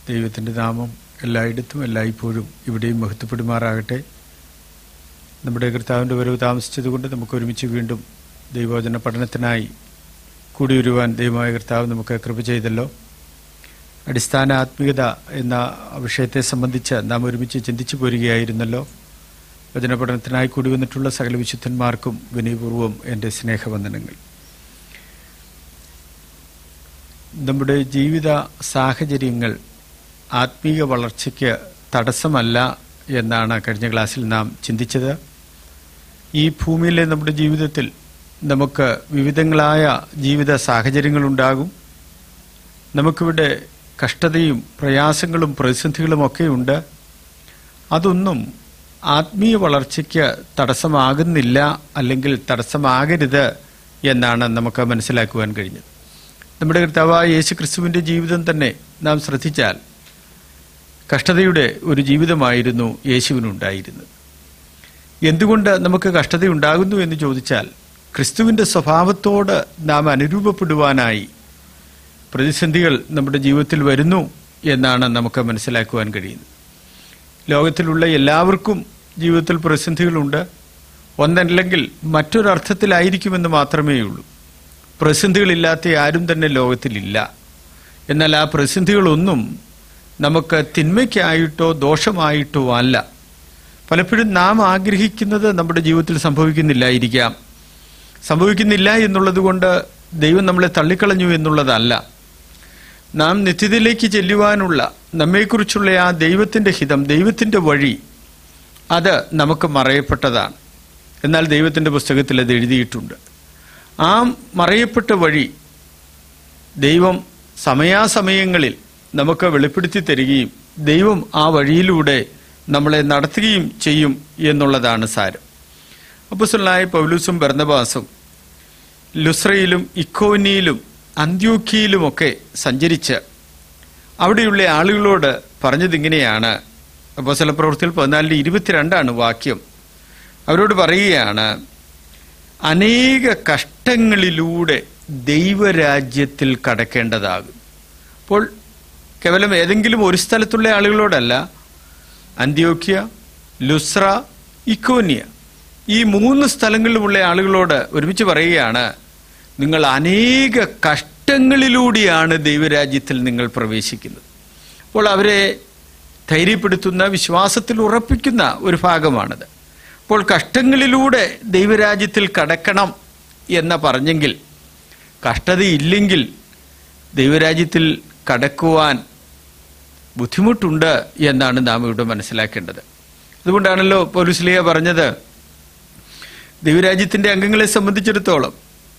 ദൈവത്തിൻ്റെ നാമം എല്ലായിടത്തും എല്ലായ്പ്പോഴും ഇവിടെയും മഹത്വപ്പെടുമാറാകട്ടെ നമ്മുടെ കർത്താവിൻ്റെ വരവ് താമസിച്ചതുകൊണ്ട് നമുക്ക് ഒരുമിച്ച് വീണ്ടും ദൈവവചന പഠനത്തിനായി കൂടിവരുവാൻ ദൈവമായ കർത്താവ് നമുക്ക് കൃപ ചെയ്തല്ലോ അടിസ്ഥാന ആത്മീയത എന്ന വിഷയത്തെ സംബന്ധിച്ച് നാം ഒരുമിച്ച് ചിന്തിച്ചു പോരുകയായിരുന്നല്ലോ വചന പഠനത്തിനായി കൂടി വന്നിട്ടുള്ള സകല വിശുദ്ധന്മാർക്കും വിനയപൂർവ്വം എൻ്റെ സ്നേഹവന്ദനങ്ങൾ നമ്മുടെ ജീവിത സാഹചര്യങ്ങൾ ആത്മീയ വളർച്ചയ്ക്ക് തടസ്സമല്ല എന്നാണ് കഴിഞ്ഞ ക്ലാസ്സിൽ നാം ചിന്തിച്ചത് ഈ ഭൂമിയിലെ നമ്മുടെ ജീവിതത്തിൽ നമുക്ക് വിവിധങ്ങളായ ജീവിത സാഹചര്യങ്ങളുണ്ടാകും നമുക്കിവിടെ കഷ്ടതയും പ്രയാസങ്ങളും പ്രതിസന്ധികളും ഒക്കെ ഉണ്ട് അതൊന്നും ആത്മീയ വളർച്ചയ്ക്ക് തടസ്സമാകുന്നില്ല അല്ലെങ്കിൽ തടസ്സമാകരുത് എന്നാണ് നമുക്ക് മനസ്സിലാക്കുവാൻ കഴിഞ്ഞത് നമ്മുടെ കർത്താവായ യേശു ക്രിസ്തുവിൻ്റെ ജീവിതം തന്നെ നാം ശ്രദ്ധിച്ചാൽ കഷ്ടതയുടെ ഒരു ജീവിതമായിരുന്നു യേശുവിനുണ്ടായിരുന്നത് എന്തുകൊണ്ട് നമുക്ക് കഷ്ടതയുണ്ടാകുന്നു എന്ന് ചോദിച്ചാൽ ക്രിസ്തുവിൻ്റെ സ്വഭാവത്തോട് നാം അനുരൂപപ്പെടുവാനായി പ്രതിസന്ധികൾ നമ്മുടെ ജീവിതത്തിൽ വരുന്നു എന്നാണ് നമുക്ക് മനസ്സിലാക്കുവാൻ കഴിയുന്നത് ലോകത്തിലുള്ള എല്ലാവർക്കും ജീവിതത്തിൽ പ്രതിസന്ധികളുണ്ട് ഒന്നല്ലെങ്കിൽ മറ്റൊരർത്ഥത്തിലായിരിക്കുമെന്ന് മാത്രമേ ഉള്ളൂ പ്രതിസന്ധികളില്ലാത്ത ആരും തന്നെ ലോകത്തിലില്ല എന്നാൽ ആ പ്രതിസന്ധികളൊന്നും നമുക്ക് തിന്മയ്ക്കായിട്ടോ ദോഷമായിട്ടോ അല്ല പലപ്പോഴും നാം ആഗ്രഹിക്കുന്നത് നമ്മുടെ ജീവിതത്തിൽ സംഭവിക്കുന്നില്ലായിരിക്കാം സംഭവിക്കുന്നില്ല എന്നുള്ളത് കൊണ്ട് ദൈവം നമ്മളെ തള്ളിക്കളഞ്ഞു എന്നുള്ളതല്ല നാം നിത്യതയിലേക്ക് ചെല്ലുവാനുള്ള നമ്മെക്കുറിച്ചുള്ള ആ ദൈവത്തിൻ്റെ ഹിതം ദൈവത്തിൻ്റെ വഴി അത് നമുക്ക് മറയപ്പെട്ടതാണ് എന്നാൽ ദൈവത്തിൻ്റെ പുസ്തകത്തിൽ അത് എഴുതിയിട്ടുണ്ട് ആ മറയപ്പെട്ട വഴി ദൈവം സമയാസമയങ്ങളിൽ നമുക്ക് വെളിപ്പെടുത്തി തരികയും ദൈവം ആ വഴിയിലൂടെ നമ്മളെ നടത്തുകയും ചെയ്യും എന്നുള്ളതാണ് സാരം അപ്പുസലായ പൗലൂസും ഭരണബാസും ലുസ്രയിലും ഇക്കോനിയിലും അന്ത്യോക്കിയിലുമൊക്കെ സഞ്ചരിച്ച് അവിടെയുള്ള ആളുകളോട് പറഞ്ഞതിങ്ങനെയാണ് അപ്പോസ്തല പ്രവൃത്തിയിൽ പതിനാലിന് ഇരുപത്തിരണ്ടാണ് വാക്യം അവരോട് പറയുകയാണ് അനേക കഷ്ടങ്ങളിലൂടെ ദൈവരാജ്യത്തിൽ കടക്കേണ്ടതാകും അപ്പോൾ കേവലം ഏതെങ്കിലും ഒരു സ്ഥലത്തുള്ള ആളുകളോടല്ല അന്ത്യോക്യ ലുസ്ര ഇക്കോനിയ ഈ മൂന്ന് സ്ഥലങ്ങളിലുമുള്ള ആളുകളോട് ഒരുമിച്ച് പറയുകയാണ് നിങ്ങൾ അനേക കഷ്ടങ്ങളിലൂടെയാണ് ദൈവരാജ്യത്തിൽ നിങ്ങൾ പ്രവേശിക്കുന്നത് അപ്പോൾ അവരെ ധൈര്യപ്പെടുത്തുന്ന വിശ്വാസത്തിൽ ഉറപ്പിക്കുന്ന ഒരു ഭാഗമാണത് അപ്പോൾ കഷ്ടങ്ങളിലൂടെ ദൈവരാജ്യത്തിൽ കടക്കണം എന്ന് പറഞ്ഞെങ്കിൽ കഷ്ടതയില്ലെങ്കിൽ ദൈവരാജ്യത്തിൽ കടക്കുവാൻ ബുദ്ധിമുട്ടുണ്ട് എന്നാണ് നാം ഇവിടെ മനസ്സിലാക്കേണ്ടത് അതുകൊണ്ടാണല്ലോ പോലീസ്ലിയ പറഞ്ഞത് ദൈവരാജ്യത്തിന്റെ അംഗങ്ങളെ സംബന്ധിച്ചിടത്തോളം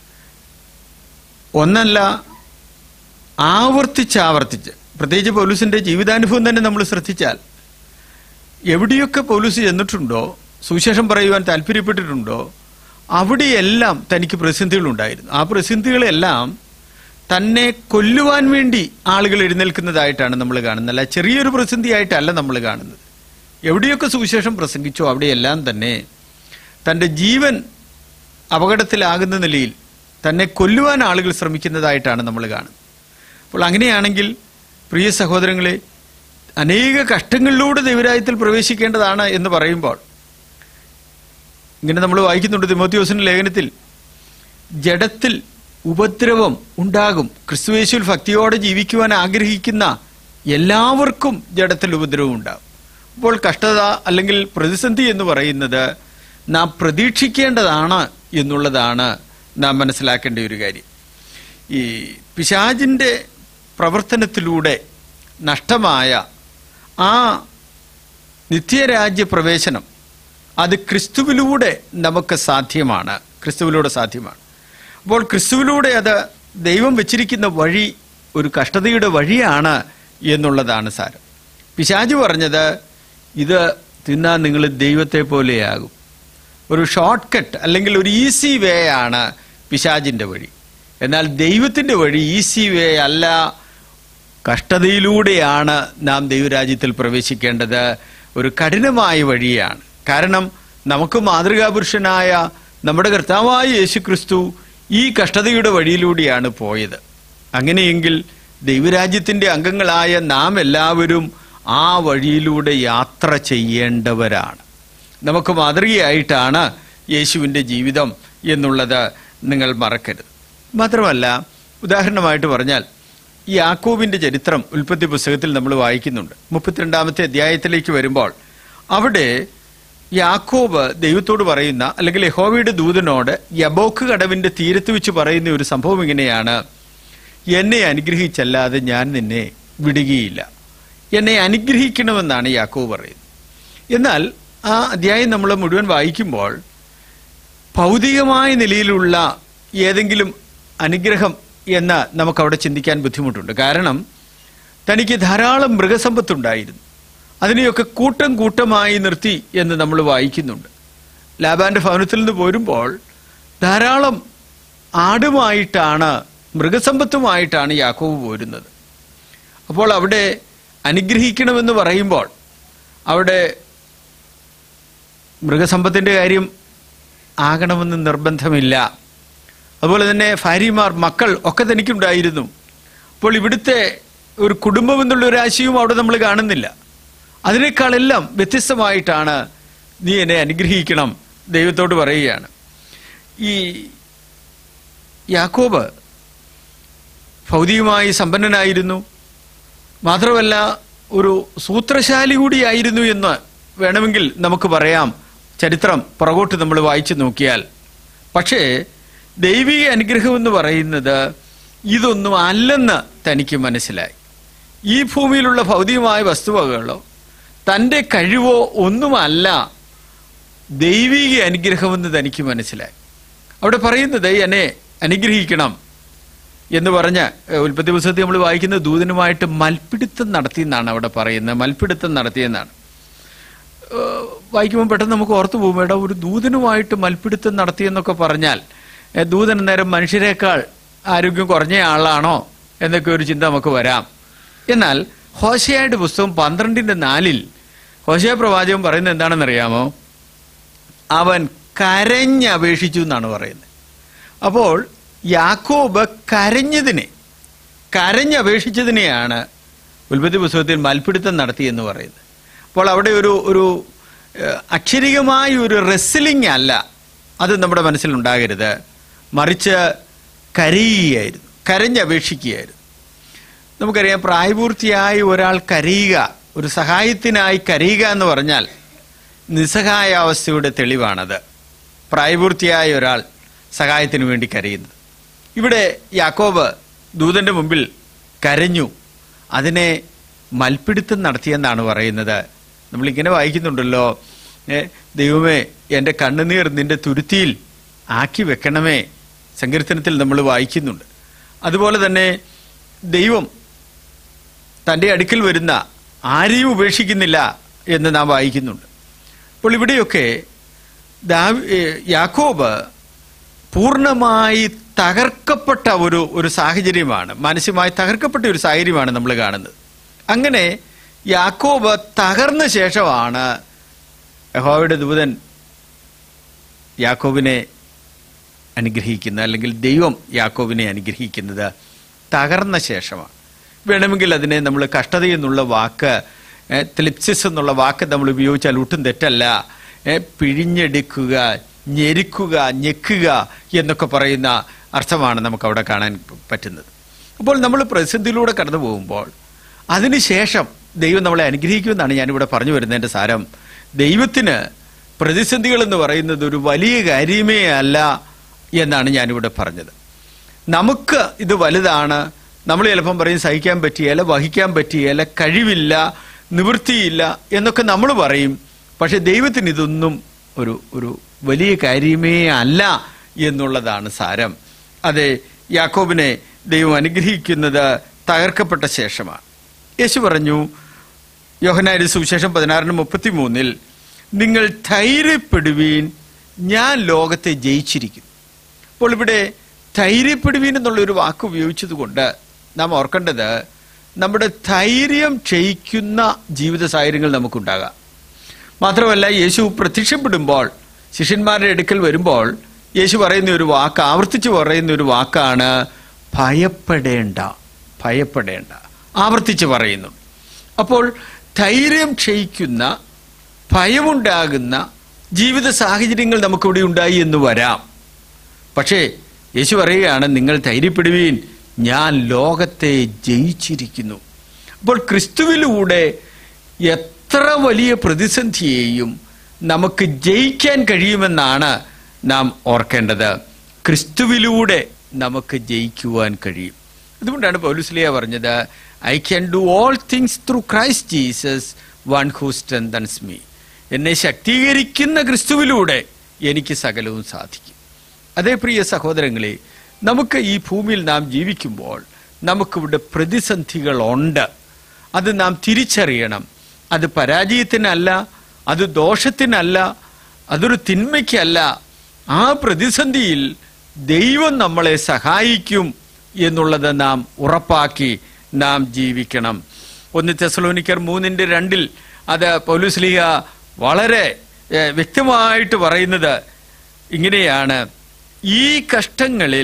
ഒന്നല്ല ആവർത്തിച്ച് ആവർത്തിച്ച് പ്രത്യേകിച്ച് പോലീസിന്റെ ജീവിതാനുഭവം തന്നെ നമ്മൾ ശ്രദ്ധിച്ചാൽ എവിടെയൊക്കെ പോലീസ് ചെന്നിട്ടുണ്ടോ സുവിശേഷം പറയുവാൻ താല്പര്യപ്പെട്ടിട്ടുണ്ടോ അവിടെയെല്ലാം തനിക്ക് പ്രതിസന്ധികളുണ്ടായിരുന്നു ആ പ്രതിസന്ധികളെല്ലാം തന്നെ കൊല്ലുവാൻ വേണ്ടി ആളുകൾ എഴുന്നേൽക്കുന്നതായിട്ടാണ് നമ്മൾ കാണുന്നത് അല്ല ചെറിയൊരു പ്രതിസന്ധിയായിട്ടല്ല നമ്മൾ കാണുന്നത് എവിടെയൊക്കെ സുവിശേഷം പ്രസംഗിച്ചോ അവിടെയെല്ലാം തന്നെ തൻ്റെ ജീവൻ അപകടത്തിലാകുന്ന നിലയിൽ തന്നെ കൊല്ലുവാൻ ആളുകൾ ശ്രമിക്കുന്നതായിട്ടാണ് നമ്മൾ കാണുന്നത് അപ്പോൾ അങ്ങനെയാണെങ്കിൽ പ്രിയ സഹോദരങ്ങളെ അനേക കഷ്ടങ്ങളിലൂടെ ദൈവരാജ്യത്തിൽ പ്രവേശിക്കേണ്ടതാണ് എന്ന് പറയുമ്പോൾ ഇങ്ങനെ നമ്മൾ വായിക്കുന്നുണ്ട് തിമോത്യോസിന്റെ ലേഖനത്തിൽ ജഡത്തിൽ ഉപദ്രവം ഉണ്ടാകും ക്രിസ്തുവേശുവിൽ ഭക്തിയോടെ ജീവിക്കുവാൻ ആഗ്രഹിക്കുന്ന എല്ലാവർക്കും ജഡത്തിൽ ഉപദ്രവം ഉണ്ടാകും അപ്പോൾ കഷ്ടത അല്ലെങ്കിൽ പ്രതിസന്ധി എന്ന് പറയുന്നത് നാം പ്രതീക്ഷിക്കേണ്ടതാണ് എന്നുള്ളതാണ് നാം മനസ്സിലാക്കേണ്ട ഒരു കാര്യം ഈ പിശാജിൻ്റെ പ്രവർത്തനത്തിലൂടെ നഷ്ടമായ ആ നിത്യരാജ്യ പ്രവേശനം അത് ക്രിസ്തുവിലൂടെ നമുക്ക് സാധ്യമാണ് ക്രിസ്തുവിലൂടെ സാധ്യമാണ് അപ്പോൾ ക്രിസ്തുവിലൂടെ അത് ദൈവം വെച്ചിരിക്കുന്ന വഴി ഒരു കഷ്ടതയുടെ വഴിയാണ് എന്നുള്ളതാണ് സാരം പിശാജ് പറഞ്ഞത് ഇത് തിന്നാൻ നിങ്ങൾ ദൈവത്തെ പോലെയാകും ഒരു ഷോർട്ട് കട്ട് അല്ലെങ്കിൽ ഒരു ഈസി വേ ആണ് പിശാജിൻ്റെ വഴി എന്നാൽ ദൈവത്തിൻ്റെ വഴി ഈസി വേ അല്ല കഷ്ടതയിലൂടെയാണ് നാം ദൈവരാജ്യത്തിൽ പ്രവേശിക്കേണ്ടത് ഒരു കഠിനമായ വഴിയാണ് കാരണം നമുക്ക് മാതൃകാപുരുഷനായ നമ്മുടെ കർത്താവായ യേശു ക്രിസ്തു ഈ കഷ്ടതയുടെ വഴിയിലൂടെയാണ് പോയത് അങ്ങനെയെങ്കിൽ ദൈവരാജ്യത്തിന്റെ അംഗങ്ങളായ നാം എല്ലാവരും ആ വഴിയിലൂടെ യാത്ര ചെയ്യേണ്ടവരാണ് നമുക്ക് മാതൃകയായിട്ടാണ് യേശുവിൻ്റെ ജീവിതം എന്നുള്ളത് നിങ്ങൾ മറക്കരുത് മാത്രമല്ല ഉദാഹരണമായിട്ട് പറഞ്ഞാൽ ഈ യാക്കോബിന്റെ ചരിത്രം ഉൽപ്പത്തി പുസ്തകത്തിൽ നമ്മൾ വായിക്കുന്നുണ്ട് മുപ്പത്തിരണ്ടാമത്തെ അധ്യായത്തിലേക്ക് വരുമ്പോൾ അവിടെ യാക്കോബ് ദൈവത്തോട് പറയുന്ന അല്ലെങ്കിൽ യഹോവയുടെ ദൂതനോട് യബോക്ക് കടവിന്റെ തീരത്ത് വെച്ച് പറയുന്ന ഒരു സംഭവം ഇങ്ങനെയാണ് എന്നെ അനുഗ്രഹിച്ചല്ലാതെ ഞാൻ നിന്നെ വിടുകയില്ല എന്നെ അനുഗ്രഹിക്കണമെന്നാണ് യാക്കോബ് പറയുന്നത് എന്നാൽ ആ അധ്യായം നമ്മൾ മുഴുവൻ വായിക്കുമ്പോൾ ഭൗതികമായ നിലയിലുള്ള ഏതെങ്കിലും അനുഗ്രഹം എന്ന് നമുക്കവിടെ ചിന്തിക്കാൻ ബുദ്ധിമുട്ടുണ്ട് കാരണം തനിക്ക് ധാരാളം മൃഗസമ്പത്തുണ്ടായിരുന്നു അതിനെയൊക്കെ കൂട്ടം കൂട്ടമായി നിർത്തി എന്ന് നമ്മൾ വായിക്കുന്നുണ്ട് ലാബാന്റെ ഭവനത്തിൽ നിന്ന് പോരുമ്പോൾ ധാരാളം ആടുമായിട്ടാണ് മൃഗസമ്പത്തുമായിട്ടാണ് യാക്കോബ് പോരുന്നത് അപ്പോൾ അവിടെ അനുഗ്രഹിക്കണമെന്ന് പറയുമ്പോൾ അവിടെ മൃഗസമ്പത്തിന്റെ കാര്യം ആകണമെന്ന് നിർബന്ധമില്ല അതുപോലെ തന്നെ ഭാര്യമാർ മക്കൾ ഒക്കെ തനിക്കുണ്ടായിരുന്നു അപ്പോൾ ഇവിടുത്തെ ഒരു കുടുംബം എന്നുള്ള ഒരു ആശയവും അവിടെ നമ്മൾ കാണുന്നില്ല അതിനേക്കാളെല്ലാം വ്യത്യസ്തമായിട്ടാണ് നീ എന്നെ അനുഗ്രഹിക്കണം ദൈവത്തോട് പറയുകയാണ് ഈ യാക്കോബ് ഭൗതികമായി സമ്പന്നനായിരുന്നു മാത്രമല്ല ഒരു സൂത്രശാലി കൂടിയായിരുന്നു എന്ന് വേണമെങ്കിൽ നമുക്ക് പറയാം ചരിത്രം പുറകോട്ട് നമ്മൾ വായിച്ചു നോക്കിയാൽ പക്ഷേ ദൈവിക അനുഗ്രഹം എന്ന് പറയുന്നത് ഇതൊന്നും അല്ലെന്ന് തനിക്ക് മനസ്സിലായി ഈ ഭൂമിയിലുള്ള ഭൗതികമായ വസ്തുവകകളോ തൻ്റെ കഴിവോ ഒന്നുമല്ല ദൈവിക അനുഗ്രഹമെന്ന് തനിക്ക് മനസ്സിലായി അവിടെ പറയുന്നത് എന്നെ അനുഗ്രഹിക്കണം എന്ന് പറഞ്ഞ ഏഹ്, ഉൽപ്പത്തി പുസ്തകത്തിൽ നമ്മൾ വായിക്കുന്ന ദൂതനുമായിട്ട് മൽപ്പിടുത്തം നടത്തി എന്നാണ് അവിടെ പറയുന്നത് മൽപ്പിടുത്തം നടത്തിയെന്നാണ് ഏഹ്, വായിക്കുമ്പോൾ പെട്ടെന്ന് നമുക്ക് ഓർത്തു പോകും എടാ ഒരു ദൂതനുമായിട്ട് മൽപ്പിടുത്തം നടത്തിയെന്നൊക്കെ പറഞ്ഞാൽ ഏഹ്, ദൂതൻ നേരം മനുഷ്യരെക്കാൾ ആരോഗ്യം കുറഞ്ഞ ആളാണോ എന്നൊക്കെ ഒരു ചിന്ത നമുക്ക് വരാം എന്നാൽ ഹോശയായുടെ പുസ്തകം പന്ത്രണ്ടിന്റെ നാലിൽ ഹോശയ പ്രവാചകൻ പറയുന്നത് എന്താണെന്നറിയാമോ അവൻ കരഞ്ഞപേക്ഷിച്ചു എന്നാണ് പറയുന്നത് അപ്പോൾ യാക്കോബ് കരഞ്ഞതിനെ കരഞ്ഞപേക്ഷിച്ചതിനെയാണ് ഉൽപ്പത്തി പുസ്തകത്തിൽ മൽപ്പിടുത്തം നടത്തി എന്ന് പറയുന്നത് അപ്പോൾ അവിടെ ഒരു ഒരു ഏഹ്, അക്ഷരികമായ ഒരു റെസ്ലിംഗ് അല്ല അത് നമ്മുടെ മനസ്സിലുണ്ടാകരുത് മറിച്ച് കരയുകയായിരുന്നു കരഞ്ഞപേക്ഷിക്കുകയായിരുന്നു നമുക്കറിയാം പ്രായപൂർത്തിയായ ഒരാൾ കരയുക ഒരു സഹായത്തിനായി കരയുക എന്ന് പറഞ്ഞാൽ നിസ്സഹായാവസ്ഥയുടെ തെളിവാണത് പ്രായപൂർത്തിയായ ഒരാൾ സഹായത്തിന് വേണ്ടി കരയുന്നത് ഇവിടെ യാക്കോബ് ദൂതന്റെ മുമ്പിൽ കരഞ്ഞു അതിനെ മൽപ്പിടുത്തം നടത്തിയെന്നാണ് പറയുന്നത് നമ്മളിങ്ങനെ വായിക്കുന്നുണ്ടല്ലോ ഏ, ദൈവമേ എൻ്റെ കണ്ണുനീർ നിന്റെ തുരുത്തിയിൽ ആക്കി വെക്കണമേ സങ്കീർത്തനത്തിൽ നമ്മൾ വായിക്കുന്നുണ്ട് അതുപോലെ തന്നെ ദൈവം തൻ്റെ അടുക്കൽ വരുന്ന ആരെയും ഉപേക്ഷിക്കുന്നില്ല എന്ന് നാം വായിക്കുന്നുണ്ട് അപ്പോൾ ഇവിടെയൊക്കെ ദാവി ഏ, യാക്കോബ് പൂർണ്ണമായി തകർക്കപ്പെട്ട ഒരു ഒരു സാഹചര്യമാണ് മാനസികമായി തകർക്കപ്പെട്ട ഒരു സാഹചര്യമാണ് നമ്മൾ കാണുന്നത് അങ്ങനെ യാക്കോബ് തകർന്ന ശേഷമാണ് യഹോവയുടെ ദൂതൻ യാക്കോബിനെ അനുഗ്രഹിക്കുന്നത് അല്ലെങ്കിൽ ദൈവം യാക്കോബിനെ അനുഗ്രഹിക്കുന്നത് തകർന്ന ശേഷമാണ് വേണമെങ്കിൽ അതിനെ നമ്മൾ കഷ്ടത എന്നുള്ള വാക്ക് ത്ലിപ്സിസ് എന്നുള്ള വാക്ക് നമ്മൾ ഉപയോഗിച്ചാൽ ഒട്ടും തെറ്റല്ല ഏ, പിഴിഞ്ഞെടുക്കുക ഞെരുക്കുക ഞെക്കുക എന്നൊക്കെ പറയുന്ന അർത്ഥമാണ് നമുക്ക് അവിടെ കാണാൻ പറ്റുന്നത് അപ്പോൾ നമ്മൾ പ്രതിസന്ധിയിലൂടെ കടന്നു പോകുമ്പോൾ അതിനുശേഷം ദൈവം നമ്മളെ അനുഗ്രഹിക്കുമെന്നാണ് ഞാനിവിടെ പറഞ്ഞു വരുന്നതിൻ്റെ സാരം ദൈവത്തിന് പ്രതിസന്ധികൾ എന്ന് പറയുന്നത് ഒരു വലിയ കാര്യമേ അല്ല എന്നാണ് ഞാനിവിടെ പറഞ്ഞത് നമുക്ക് ഇത് വലുതാണ് നമ്മൾ ചിലപ്പം പറയും സഹിക്കാൻ പറ്റിയല്ല വഹിക്കാൻ പറ്റിയല്ല കഴിവില്ല നിവൃത്തിയില്ല എന്നൊക്കെ നമ്മൾ പറയും പക്ഷെ ദൈവത്തിന് ഇതൊന്നും ഒരു ഒരു വലിയ കാര്യമേ അല്ല എന്നുള്ളതാണ് സാരം അതെ യാക്കോബിനെ ദൈവം അനുഗ്രഹിക്കുന്നത് തകർക്കപ്പെട്ട ശേഷമാണ് യേശു പറഞ്ഞു യോഹനായുടെ സുവിശേഷം പതിനാറിന് മുപ്പത്തി മൂന്നിൽ നിങ്ങൾ ധൈര്യപ്പെടുവീൻ ഞാൻ ലോകത്തെ ജയിച്ചിരിക്കും അപ്പോൾ ഇവിടെ ധൈര്യപ്പെടുവീൻ എന്നുള്ള ഒരു വാക്ക് ഉപയോഗിച്ചതുകൊണ്ട് നാം ഓർക്കേണ്ടത് നമ്മുടെ ധൈര്യം ക്ഷയിക്കുന്ന ജീവിത സാഹചര്യങ്ങൾ നമുക്കുണ്ടാകാം മാത്രമല്ല യേശു പ്രത്യക്ഷപ്പെടുമ്പോൾ ശിഷ്യന്മാരുടെ അടുക്കൽ വരുമ്പോൾ യേശു പറയുന്ന ഒരു വാക്ക് ആവർത്തിച്ച് പറയുന്ന ഒരു വാക്കാണ് ഭയപ്പെടേണ്ട ഭയപ്പെടേണ്ട ആവർത്തിച്ച് പറയുന്നു അപ്പോൾ ധൈര്യം ക്ഷയിക്കുന്ന ഭയമുണ്ടാകുന്ന ജീവിത സാഹചര്യങ്ങൾ നമുക്കിവിടെ ഉണ്ടായി എന്ന് വരാം പക്ഷേ യേശു പറയുകയാണ് നിങ്ങൾ ധൈര്യപ്പെടുവീൻ ഞാൻ ലോകത്തെ ജയിച്ചിരിക്കുന്നു അപ്പോൾ ക്രിസ്തുവിലൂടെ എത്ര വലിയ പ്രതിസന്ധിയെയും നമുക്ക് ജയിക്കാൻ കഴിയുമെന്നാണ് നാം ഓർക്കേണ്ടത് ക്രിസ്തുവിലൂടെ നമുക്ക് ജയിക്കുവാൻ കഴിയും അതുകൊണ്ടാണ് പൗലുസ്ലിയ പറഞ്ഞത് I can do all things through Christ Jesus one who strengthens me എന്നെ ശക്തീകരിക്കുന്ന ക്രിസ്തുവിലൂടെ എനിക്ക് സകലവും സാധിക്കും അതേ പ്രിയ സഹോദരങ്ങളെ നമുക്ക് ഈ ഭൂമിയിൽ നാം ജീവിക്കുമ്പോൾ നമുക്കിവിടെ പ്രതിസന്ധികളുണ്ട് അത് നാം തിരിച്ചറിയണം അത് പരാജയത്തിനല്ല അത് ദോഷത്തിനല്ല അതൊരു തിന്മയ്ക്കല്ല ആ പ്രതിസന്ധിയിൽ ദൈവം നമ്മളെ സഹായിക്കും എന്നുള്ളത് നാം ഉറപ്പാക്കി നാം ജീവിക്കണം ഒന്ന് തെസലോനിക്കർ മൂന്നിന്റെ രണ്ടിൽ അത് പൗലുസ്ലിഹ വളരെ ഏഹ്, വ്യക്തമായിട്ട് പറയുന്നത് ഇങ്ങനെയാണ് ഈ കഷ്ടങ്ങളിൽ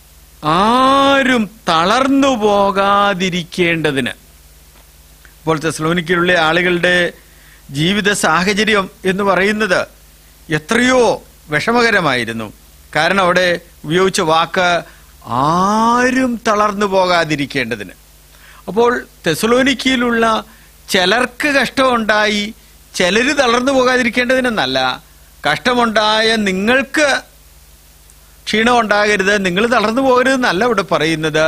ആരും തളർന്നു പോകാതിരിക്കേണ്ടതിന് ഇപ്പോൾ തെസ്ലോനിക്കയിലുള്ള ആളുകളുടെ ജീവിത സാഹചര്യം എന്ന് പറയുന്നത് എത്രയോ വിഷമകരമായിരുന്നു കാരണം അവിടെ ഉപയോഗിച്ച വാക്ക് ആരും തളർന്നു പോകാതിരിക്കേണ്ടതിന് അപ്പോൾ തെസലോനിക്കയിലുള്ള ചിലർക്ക് കഷ്ടമുണ്ടായി ചിലര് തളർന്നു പോകാതിരിക്കേണ്ടതിനെന്നല്ല കഷ്ടമുണ്ടായ നിങ്ങൾക്ക് ക്ഷീണം ഉണ്ടാകരുത് നിങ്ങൾ തളർന്നു പോകരുതെന്നല്ല ഇവിടെ പറയുന്നത്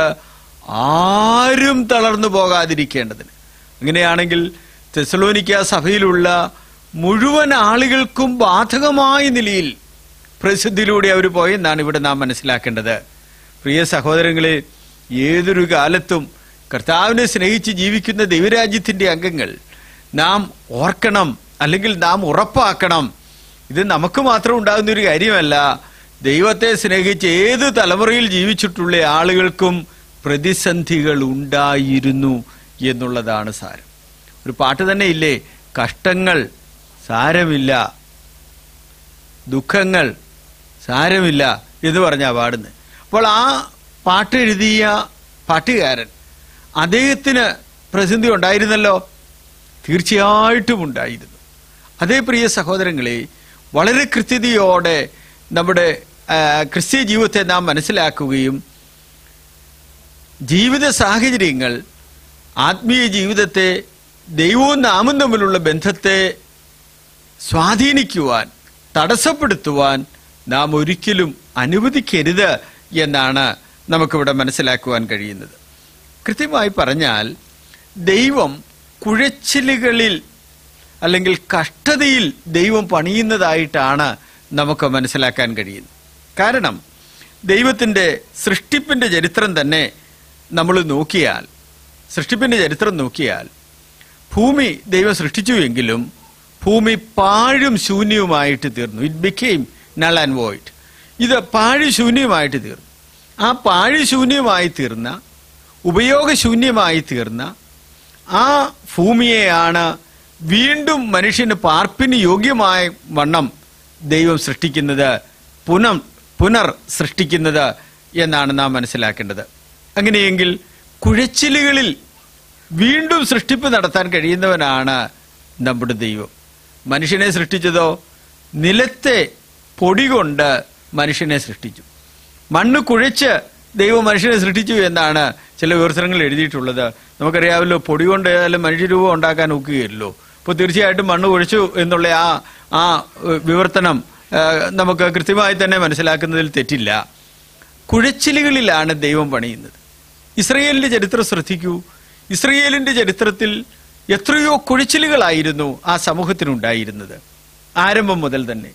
ആരും തളർന്നു പോകാതിരിക്കേണ്ടതിന് അങ്ങനെയാണെങ്കിൽ തെസലോനിക്ക സഭയിലുള്ള മുഴുവൻ ആളുകൾക്കും ബാധകമായ നിലയിൽ പ്രസിദ്ധിയിലൂടെ അവർ പോയെന്നാണ് ഇവിടെ നാം മനസ്സിലാക്കേണ്ടത് പ്രിയ സഹോദരങ്ങളെ ഏതൊരു കാലത്തും കർത്താവിനെ സ്നേഹിച്ച് ജീവിക്കുന്ന ദൈവരാജ്യത്തിന്റെ അംഗങ്ങൾ നാം ഓർക്കണം അല്ലെങ്കിൽ നാം ഉറപ്പാക്കണം ഇത് നമുക്ക് മാത്രം ഉണ്ടാകുന്ന ഒരു കാര്യമല്ല ദൈവത്തെ സ്നേഹിച്ച് ഏത് തലമുറയിൽ ജീവിച്ചിട്ടുള്ള ആളുകൾക്കും പ്രതിസന്ധികൾ ഉണ്ടായിരുന്നു എന്നുള്ളതാണ് സാരം ഒരു പാട്ട് തന്നെ ഇല്ലേ കഷ്ടങ്ങൾ സാരമില്ല ദുഃഖങ്ങൾ സാരമില്ല എന്ന് പറഞ്ഞാ പാടുന്നത് അപ്പോൾ ആ പാട്ട് എഴുതിയ പാട്ടുകാരൻ അദ്ദേഹത്തിന് പ്രതിസന്ധി ഉണ്ടായിരുന്നല്ലോ തീർച്ചയായിട്ടും ഉണ്ടായിരുന്നു അതേ പ്രിയ സഹോദരങ്ങളെ വളരെ കൃത്യതയോടെ നമ്മുടെ ആ, ക്രിസ്തീയ ജീവിതത്തെ നാം മനസ്സിലാക്കുകയും ജീവിത സാഹചര്യങ്ങൾ ആത്മീയ ജീവിതത്തെ ദൈവവും നാമും തമ്മിലുള്ള ബന്ധത്തെ സ്വാധീനിക്കുവാൻ തടസ്സപ്പെടുത്തുവാൻ നാം ഒരിക്കലും അനുവദിക്കരുത് എന്നാണ് നമുക്കിവിടെ മനസ്സിലാക്കുവാൻ കഴിയുന്നത് കൃത്യമായി പറഞ്ഞാൽ ദൈവം കുഴച്ചിലുകളിൽ അല്ലെങ്കിൽ കഷ്ടതയിൽ ദൈവം പണിയുന്നതായിട്ടാണ് നമുക്ക് മനസ്സിലാക്കാൻ കഴിയുന്നത് കാരണം ദൈവത്തിൻ്റെ സൃഷ്ടിപ്പിൻ്റെ ചരിത്രം തന്നെ നമ്മൾ നോക്കിയാൽ സൃഷ്ടിപ്പിൻ്റെ ചരിത്രം നോക്കിയാൽ ഭൂമി ദൈവം സൃഷ്ടിച്ചു എങ്കിലും ഭൂമി പാഴും ശൂന്യവുമായിട്ട് തീർന്നു it became null and void ഇത് പാഴ് ശൂന്യമായിട്ട് തീർന്നു ആ പാഴ് ശൂന്യമായി തീർന്ന ഉപയോഗശൂന്യമായി തീർന്ന ആ ഭൂമിയെയാണ് വീണ്ടും മനുഷ്യന് പാർപ്പിന് യോഗ്യമായ വണ്ണം ദൈവം സൃഷ്ടിക്കുന്നത് പുനം പുനർ സൃഷ്ടിക്കുന്നത് എന്നാണ് നാം മനസ്സിലാക്കേണ്ടത് അങ്ങനെയെങ്കിൽ കുഴച്ചിലുകളിൽ വീണ്ടും സൃഷ്ടിപ്പ് നടത്താൻ കഴിയുന്നവനാണ് നമ്മുടെ ദൈവം മനുഷ്യനെ സൃഷ്ടിച്ചതോ നിലത്തെ പൊടി കൊണ്ട് മനുഷ്യനെ സൃഷ്ടിച്ചു മണ്ണ് കുഴച്ച് ദൈവം മനുഷ്യനെ സൃഷ്ടിച്ചു എന്നാണ് ചില വിമർശനങ്ങൾ എഴുതിയിട്ടുള്ളത് നമുക്കറിയാമല്ലോ പൊടി കൊണ്ട് ഏതായാലും മനുഷ്യരൂപം ഉണ്ടാക്കാൻ ഒക്കുകയില്ലല്ലോ അപ്പോൾ തീർച്ചയായിട്ടും മണ്ണ് കുഴച്ചു എന്നുള്ള ആ ആ ഏഹ്, വിവർത്തനം ഏഹ്, നമുക്ക് കൃത്യമായി തന്നെ മനസ്സിലാക്കുന്നതിൽ തെറ്റില്ല കുഴച്ചിലുകളിലാണ് ദൈവം പണിയുന്നത് ഇസ്രയേലിന്റെ ചരിത്രം ശ്രദ്ധിക്കൂ ഇസ്രയേലിന്റെ ചരിത്രത്തിൽ എത്രയോ കുഴച്ചിലുകളായിരുന്നു ആ സമൂഹത്തിനുണ്ടായിരുന്നത് ആരംഭം മുതൽ തന്നെ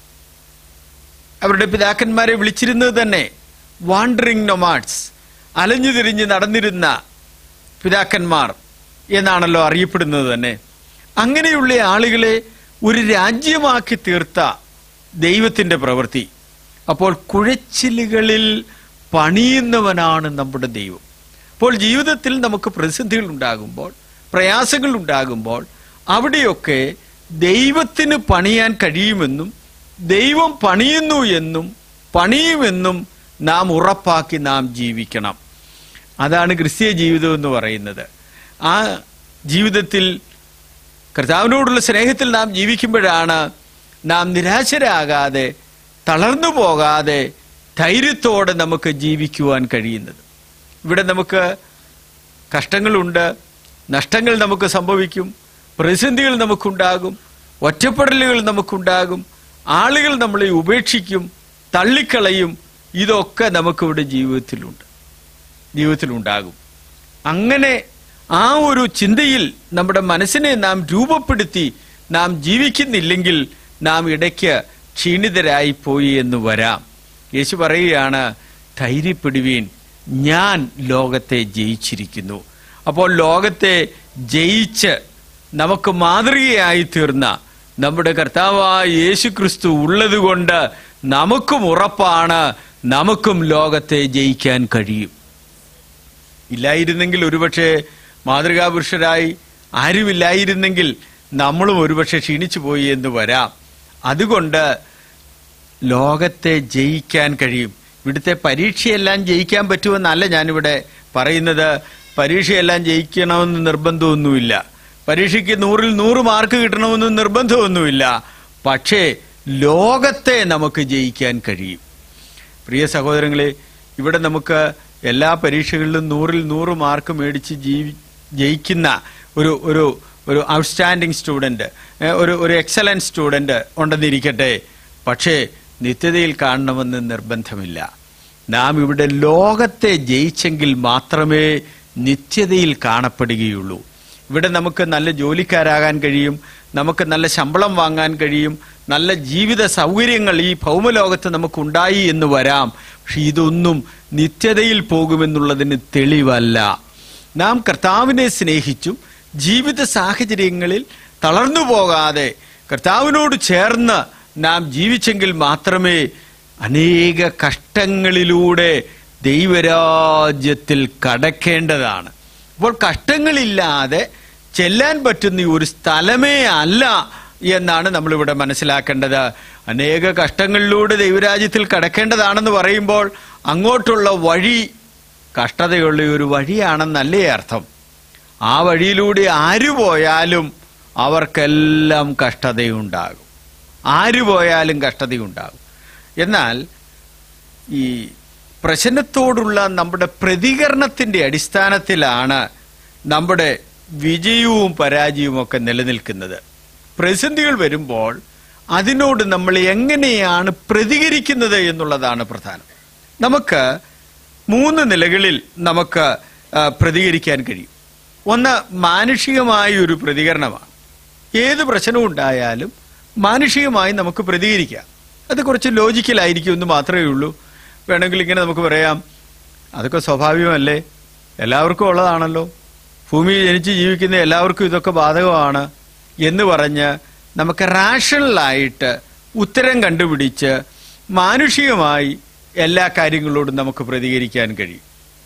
അവരുടെ പിതാക്കന്മാരെ വിളിച്ചിരുന്നത് തന്നെ വാണ്ടറിങ് നൊമാഡ്സ് അലഞ്ഞു തിരിഞ്ഞ് നടന്നിരുന്ന പിതാക്കന്മാർ എന്നാണല്ലോ അറിയപ്പെടുന്നത് തന്നെ അങ്ങനെയുള്ള ആളുകളെ ഒരു രാജ്യമാക്കി തീർത്ത ദൈവത്തിന്റെ പ്രവൃത്തി അപ്പോൾ കുഴച്ചിലുകളിൽ പണിയുന്നവനാണ് നമ്മുടെ ദൈവം അപ്പോൾ ജീവിതത്തിൽ നമുക്ക് പ്രതിസന്ധികൾ ഉണ്ടാകുമ്പോൾ പ്രയാസങ്ങൾ ഉണ്ടാകുമ്പോൾ അവിടെയൊക്കെ ദൈവത്തിന് പണിയാൻ കഴിയുമെന്നും ദൈവം പണിയുന്നു എന്നും പണിയുമെന്നും നാം ഉറപ്പാക്കി നാം ജീവിക്കണം അതാണ് ക്രിസ്തീയ ജീവിതം എന്ന് പറയുന്നത് ആ ജീവിതത്തിൽ കർത്താവിനോടുള്ള സ്നേഹത്തിൽ നാം ജീവിക്കുമ്പോഴാണ് നാം നിരാശരാകാതെ തളർന്നു പോകാതെ ധൈര്യത്തോടെ നമുക്ക് ജീവിക്കുവാൻ കഴിയുന്നത് ഇവിടെ നമുക്ക് കഷ്ടങ്ങളുണ്ട് നഷ്ടങ്ങൾ നമുക്ക് സംഭവിക്കും പ്രതിസന്ധികൾ നമുക്കുണ്ടാകും ഒറ്റപ്പെടലുകൾ നമുക്കുണ്ടാകും ആളുകൾ നമ്മളെ ഉപേക്ഷിക്കും തള്ളിക്കളയും ഇതൊക്കെ നമുക്കിവിടെ ജീവിതത്തിലുണ്ട് ജീവിതത്തിലുണ്ടാകും അങ്ങനെ ആ ഒരു ചിന്തയിൽ നമ്മുടെ മനസ്സിനെ നാം രൂപപ്പെടുത്തി നാം ജീവിക്കുന്നില്ലെങ്കിൽ നാം ഇടയ്ക്ക് ക്ഷീണിതരായി പോയി എന്ന് വരാം യേശു പറയുകയാണ് ധൈര്യപ്പെടുവീൻ ഞാൻ ലോകത്തെ ജയിച്ചിരിക്കുന്നു അപ്പോൾ ലോകത്തെ ജയിച്ച് നമുക്ക് മാതൃകയായി തീർന്ന നമ്മുടെ കർത്താവായ യേശു ക്രിസ്തു ഉള്ളതുകൊണ്ട് നമുക്കും ഉറപ്പാണ് നമുക്കും ലോകത്തെ ജയിക്കാൻ കഴിയും ഇല്ലായിരുന്നെങ്കിൽ ഒരുപക്ഷെ മാതൃകാപുരുഷരായി ആരുമില്ലായിരുന്നെങ്കിൽ നമ്മളും ഒരുപക്ഷെ ക്ഷീണിച്ചു പോയി എന്ന് വരാം അതുകൊണ്ട് ലോകത്തെ ജയിക്കാൻ കഴിയും ഇവിടുത്തെ പരീക്ഷയെല്ലാം ജയിക്കാൻ പറ്റുമെന്നല്ല ഞാനിവിടെ പറയുന്നത് പരീക്ഷയെല്ലാം ജയിക്കണമെന്ന് നിർബന്ധമൊന്നുമില്ല പരീക്ഷയ്ക്ക് നൂറിൽ നൂറ് മാർക്ക് കിട്ടണമെന്ന് നിർബന്ധമൊന്നുമില്ല പക്ഷേ ലോകത്തെ നമുക്ക് ജയിക്കാൻ കഴിയും പ്രിയ സഹോദരങ്ങളെ ഇവിടെ നമുക്ക് എല്ലാ പരീക്ഷകളിലും നൂറിൽ നൂറ് മാർക്ക് മേടിച്ച് ജീവി ജയിക്കുന്ന ഒരു ഒരു ഒരു ഔട്ട്സ്റ്റാൻഡിങ് സ്റ്റുഡൻറ് ഒരു ഒരു എക്സലന്റ് സ്റ്റുഡൻറ് ഉണ്ടെന്നിരിക്കട്ടെ പക്ഷേ നിത്യതയിൽ കാണണമെന്ന് നിർബന്ധമില്ല നാം ഇവിടെ ലോകത്തെ ജയിച്ചെങ്കിൽ മാത്രമേ നിത്യതയിൽ കാണപ്പെടുകയുള്ളൂ ഇവിടെ നമുക്ക് നല്ല ജോലിക്കാരാകാൻ കഴിയും നമുക്ക് നല്ല ശമ്പളം വാങ്ങാൻ കഴിയും നല്ല ജീവിത സൗകര്യങ്ങൾ ഈ ഭൗമലോകത്ത് നമുക്കുണ്ടായി എന്ന് വരാം പക്ഷെ ഇതൊന്നും നിത്യതയിൽ പോകുമെന്നുള്ളതിന് തെളിവല്ല നാം കർത്താവിനെ സ്നേഹിച്ചും ജീവിത സാഹചര്യങ്ങളിൽ തളർന്നു പോകാതെ കർത്താവിനോട് ചേർന്ന് നാം ജീവിച്ചെങ്കിൽ മാത്രമേ അനേക കഷ്ടങ്ങളിലൂടെ ദൈവരാജ്യത്തിൽ കടക്കേണ്ടതാണ് അപ്പോൾ കഷ്ടങ്ങളില്ലാതെ ചെല്ലാൻ പറ്റുന്ന ഈ ഒരു സ്ഥലമേ അല്ല എന്നാണ് നമ്മളിവിടെ മനസ്സിലാക്കേണ്ടത് അനേക കഷ്ടങ്ങളിലൂടെ ദൈവരാജ്യത്തിൽ കടക്കേണ്ടതാണെന്ന് പറയുമ്പോൾ അങ്ങോട്ടുള്ള വഴി കഷ്ടതയുള്ള ഒരു വഴിയാണെന്നല്ലേ അർത്ഥം ആ വഴിയിലൂടെ ആരു പോയാലും അവർക്കെല്ലാം കഷ്ടതയുണ്ടാകും ആരു പോയാലും കഷ്ടതയുണ്ടാകും എന്നാൽ ഈ പ്രശ്നത്തോടുള്ള നമ്മുടെ പ്രതികരണത്തിന്റെ അടിസ്ഥാനത്തിലാണ് നമ്മുടെ വിജയവും പരാജയവും ഒക്കെ നിലനിൽക്കുന്നത് പ്രതിസന്ധികൾ വരുമ്പോൾ അതിനോട് നമ്മൾ എങ്ങനെയാണ് പ്രതികരിക്കുന്നത് എന്നുള്ളതാണ് പ്രധാനം നമുക്ക് മൂന്ന് നിലകളിൽ നമുക്ക് ആ, പ്രതികരിക്കാൻ കഴിയും ഒന്ന് മാനുഷികമായ ഒരു പ്രതികരണമാണ് ഏത് പ്രശ്നവും ഉണ്ടായാലും മാനുഷികമായി നമുക്ക് പ്രതികരിക്കാം അത് കുറച്ച് ലോജിക്കലായിരിക്കും എന്ന് മാത്രമേ ഉള്ളൂ വേണമെങ്കിൽ ഇങ്ങനെ നമുക്ക് പറയാം അതൊക്കെ സ്വാഭാവികമല്ലേ എല്ലാവർക്കും ഉള്ളതാണല്ലോ ഭൂമിയിൽ ജനിച്ച് ജീവിക്കുന്ന എല്ലാവർക്കും ഇതൊക്കെ ബാധകമാണ് എന്ന് പറഞ്ഞ് നമുക്ക് റാഷണലായിട്ട് ഉത്തരം കണ്ടുപിടിച്ച് മാനുഷികമായി എല്ലാ കാര്യങ്ങളോടും നമുക്ക് പ്രതികരിക്കാൻ കഴിയും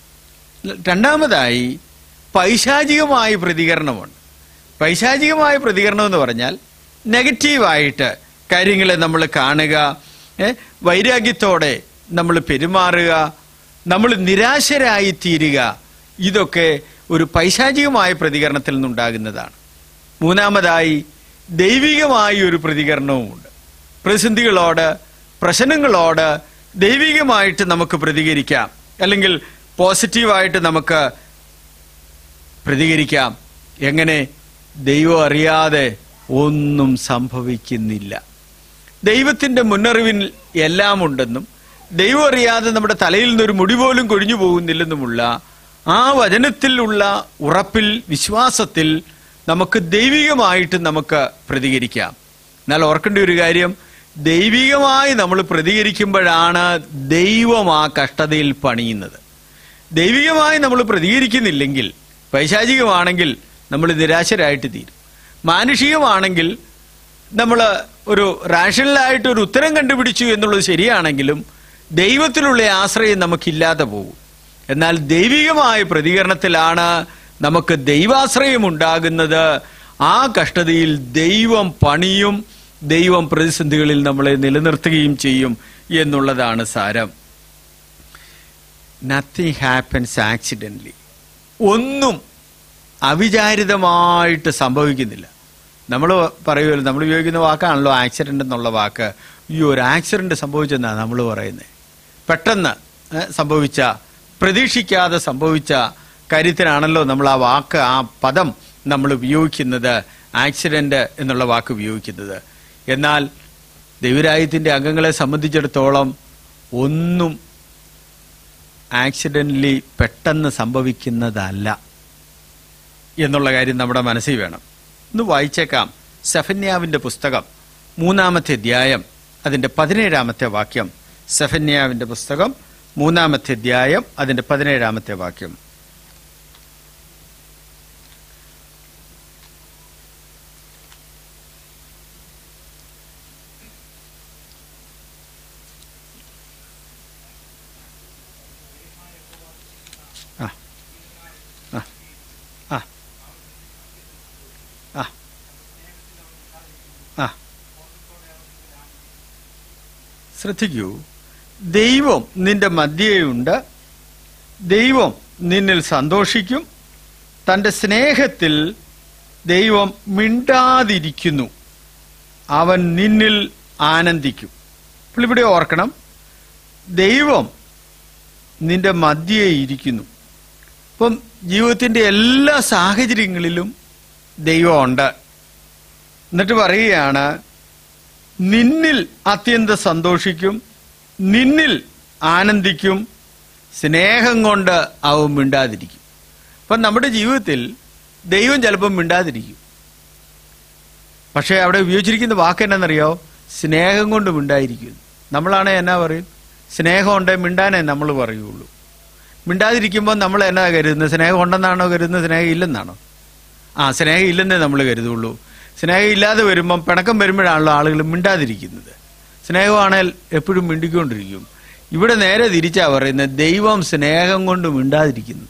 രണ്ടാമതായി പൈശാചികമായ പ്രതികരണമുണ്ട് പൈശാചികമായ പ്രതികരണം എന്ന് പറഞ്ഞാൽ നെഗറ്റീവായിട്ട് കാര്യങ്ങളെ നമ്മൾ കാണുക ഏ, വൈരാഗ്യത്തോടെ നമ്മൾ പെരുമാറുക നമ്മൾ നിരാശരായി തീരുക ഇതൊക്കെ ഒരു പൈശാചികമായ പ്രതികരണത്തിൽ നിന്നുണ്ടാകുന്നതാണ് മൂന്നാമതായി ദൈവികമായ ഒരു പ്രതികരണവുമുണ്ട് പ്രതിസന്ധികളോട് പ്രശ്നങ്ങളോട് ദൈവികമായിട്ട് നമുക്ക് പ്രതികരിക്കാം അല്ലെങ്കിൽ പോസിറ്റീവായിട്ട് നമുക്ക് പ്രതികരിക്കാം എങ്ങനെ ദൈവം അറിയാതെ ഒന്നും സംഭവിക്കുന്നില്ല ദൈവത്തിന്റെ മുന്നറിവിൽ എല്ലാം ഉണ്ടെന്നും ദൈവം അറിയാതെ നമ്മുടെ തലയിൽ നിന്നൊരു മുടി പോലും കൊഴിഞ്ഞു പോകുന്നില്ലെന്നുമുള്ള ആ വചനത്തിലുള്ള ഉറപ്പിൽ വിശ്വാസത്തിൽ നമുക്ക് ദൈവികമായിട്ട് നമുക്ക് പ്രതികരിക്കാം എന്നാൽ ഓർക്കേണ്ട ഒരു കാര്യം ദൈവികമായി നമ്മൾ പ്രതികരിക്കുമ്പോഴാണ് ദൈവം ആ കഷ്ടതയിൽ പണിയുന്നത് ദൈവികമായി നമ്മൾ പ്രതികരിക്കുന്നില്ലെങ്കിൽ പൈശാചികമാണെങ്കിൽ നമ്മൾ നിരാശരായിട്ട് തീരും മാനുഷികമാണെങ്കിൽ നമ്മൾ ഒരു റാഷണലായിട്ട് ഒരു ഉത്തരം കണ്ടുപിടിച്ചു എന്നുള്ളത് ശരിയാണെങ്കിലും ദൈവത്തിലുള്ള ആശ്രയം നമുക്കില്ലാതെ പോകും എന്നാൽ ദൈവികമായ പ്രതികരണത്തിലാണ് നമുക്ക് ദൈവാശ്രയം ഉണ്ടാകുന്നത് ആ കഷ്ടതയിൽ ദൈവം പണിയും ദൈവം പ്രതിസന്ധികളിൽ നമ്മളെ നിലനിർത്തുകയും ചെയ്യും എന്നുള്ളതാണ് സാരം നത്തിങ് ഹാപ്പൻസ് ആക്സിഡൻ്റലി ഒന്നും അവിചാരിതമായിട്ട് സംഭവിക്കുന്നില്ല നമ്മൾ പറയുമല്ലോ നമ്മൾ ഉപയോഗിക്കുന്ന വാക്കാണല്ലോ ആക്സിഡൻ്റ് എന്നുള്ള വാക്ക് ഈ ഒരു ആക്സിഡൻ്റ് സംഭവിച്ചെന്നാണ് നമ്മൾ പറയുന്നത് പെട്ടെന്ന് ഏ, സംഭവിച്ച പ്രതീക്ഷിക്കാതെ സംഭവിച്ച കാര്യത്തിനാണല്ലോ നമ്മൾ ആ വാക്ക് ആ പദം നമ്മൾ ഉപയോഗിക്കുന്നത് ആക്സിഡൻ്റ് എന്നുള്ള വാക്ക് ഉപയോഗിക്കുന്നത് എന്നാൽ ദൈവരാജ്യത്തിൻ്റെ അംഗങ്ങളെ സംബന്ധിച്ചിടത്തോളം ഒന്നും ആക്സിഡൻ്റലി പെട്ടെന്ന് സംഭവിക്കുന്നതല്ല എന്നുള്ള കാര്യം നമ്മുടെ മനസ്സിൽ വേണം ഒന്ന് വായിച്ചേക്കാം സെഫന്യാവിൻ്റെ പുസ്തകം മൂന്നാമത്തെ അധ്യായം അതിൻ്റെ പതിനേഴാമത്തെ വാക്യം സെഫന്യാവിൻ്റെ പുസ്തകം മൂന്നാമത്തെ അധ്യായം അതിൻ്റെ പതിനേഴാമത്തെ വാക്യം ആ ആ ആ ആ ആ ശ്രദ്ധിക്കൂ ദൈവം നിന്റെ മധ്യേയുണ്ട് ദൈവം നിന്നിൽ സന്തോഷിക്കും തൻ്റെ സ്നേഹത്തിൽ ദൈവം മിണ്ടാതിരിക്കുന്നു അവൻ നിന്നിൽ ആനന്ദിക്കും അപ്പോൾ ഇവിടെ ഓർക്കണം ദൈവം നിന്റെ മധ്യേ ഇരിക്കുന്നു ഇപ്പം ജീവിതത്തിന്റെ എല്ലാ സാഹചര്യങ്ങളിലും ദൈവമുണ്ട് എന്നിട്ട് പറയുകയാണ് നിന്നിൽ അത്യന്തം സന്തോഷിക്കും നിന്നിൽ ആനന്ദിക്കും സ്നേഹം കൊണ്ട് അവൻ മിണ്ടാതിരിക്കും അപ്പം നമ്മുടെ ജീവിതത്തിൽ ദൈവം ചിലപ്പം മിണ്ടാതിരിക്കും പക്ഷേ അവിടെ ഉപയോഗിച്ചിരിക്കുന്ന വാക്ക് എന്നാണെന്നറിയോ സ്നേഹം കൊണ്ട് മിണ്ടായിരിക്കും നമ്മളാണെ എന്നാ പറയും സ്നേഹം ഉണ്ടേ മിണ്ടാനേ നമ്മൾ പറയുള്ളൂ മിണ്ടാതിരിക്കുമ്പോൾ നമ്മൾ എന്നാ കരുതുന്നത് സ്നേഹം ഉണ്ടെന്നാണോ കരുതുന്നത് സ്നേഹം ഇല്ലെന്നാണോ ആ സ്നേഹം ഇല്ലെന്നേ നമ്മൾ കരുതുള്ളൂ സ്നേഹം ഇല്ലാതെ വരുമ്പം പിണക്കം വരുമ്പോഴാണല്ലോ ആളുകൾ മിണ്ടാതിരിക്കുന്നത് സ്നേഹമാണേൽ എപ്പോഴും മിണ്ടിക്കൊണ്ടിരിക്കും ഇവിടെ നേരെ തിരിച്ചാ പറയുന്നത് ദൈവം സ്നേഹം കൊണ്ട് മിണ്ടാതിരിക്കുന്നു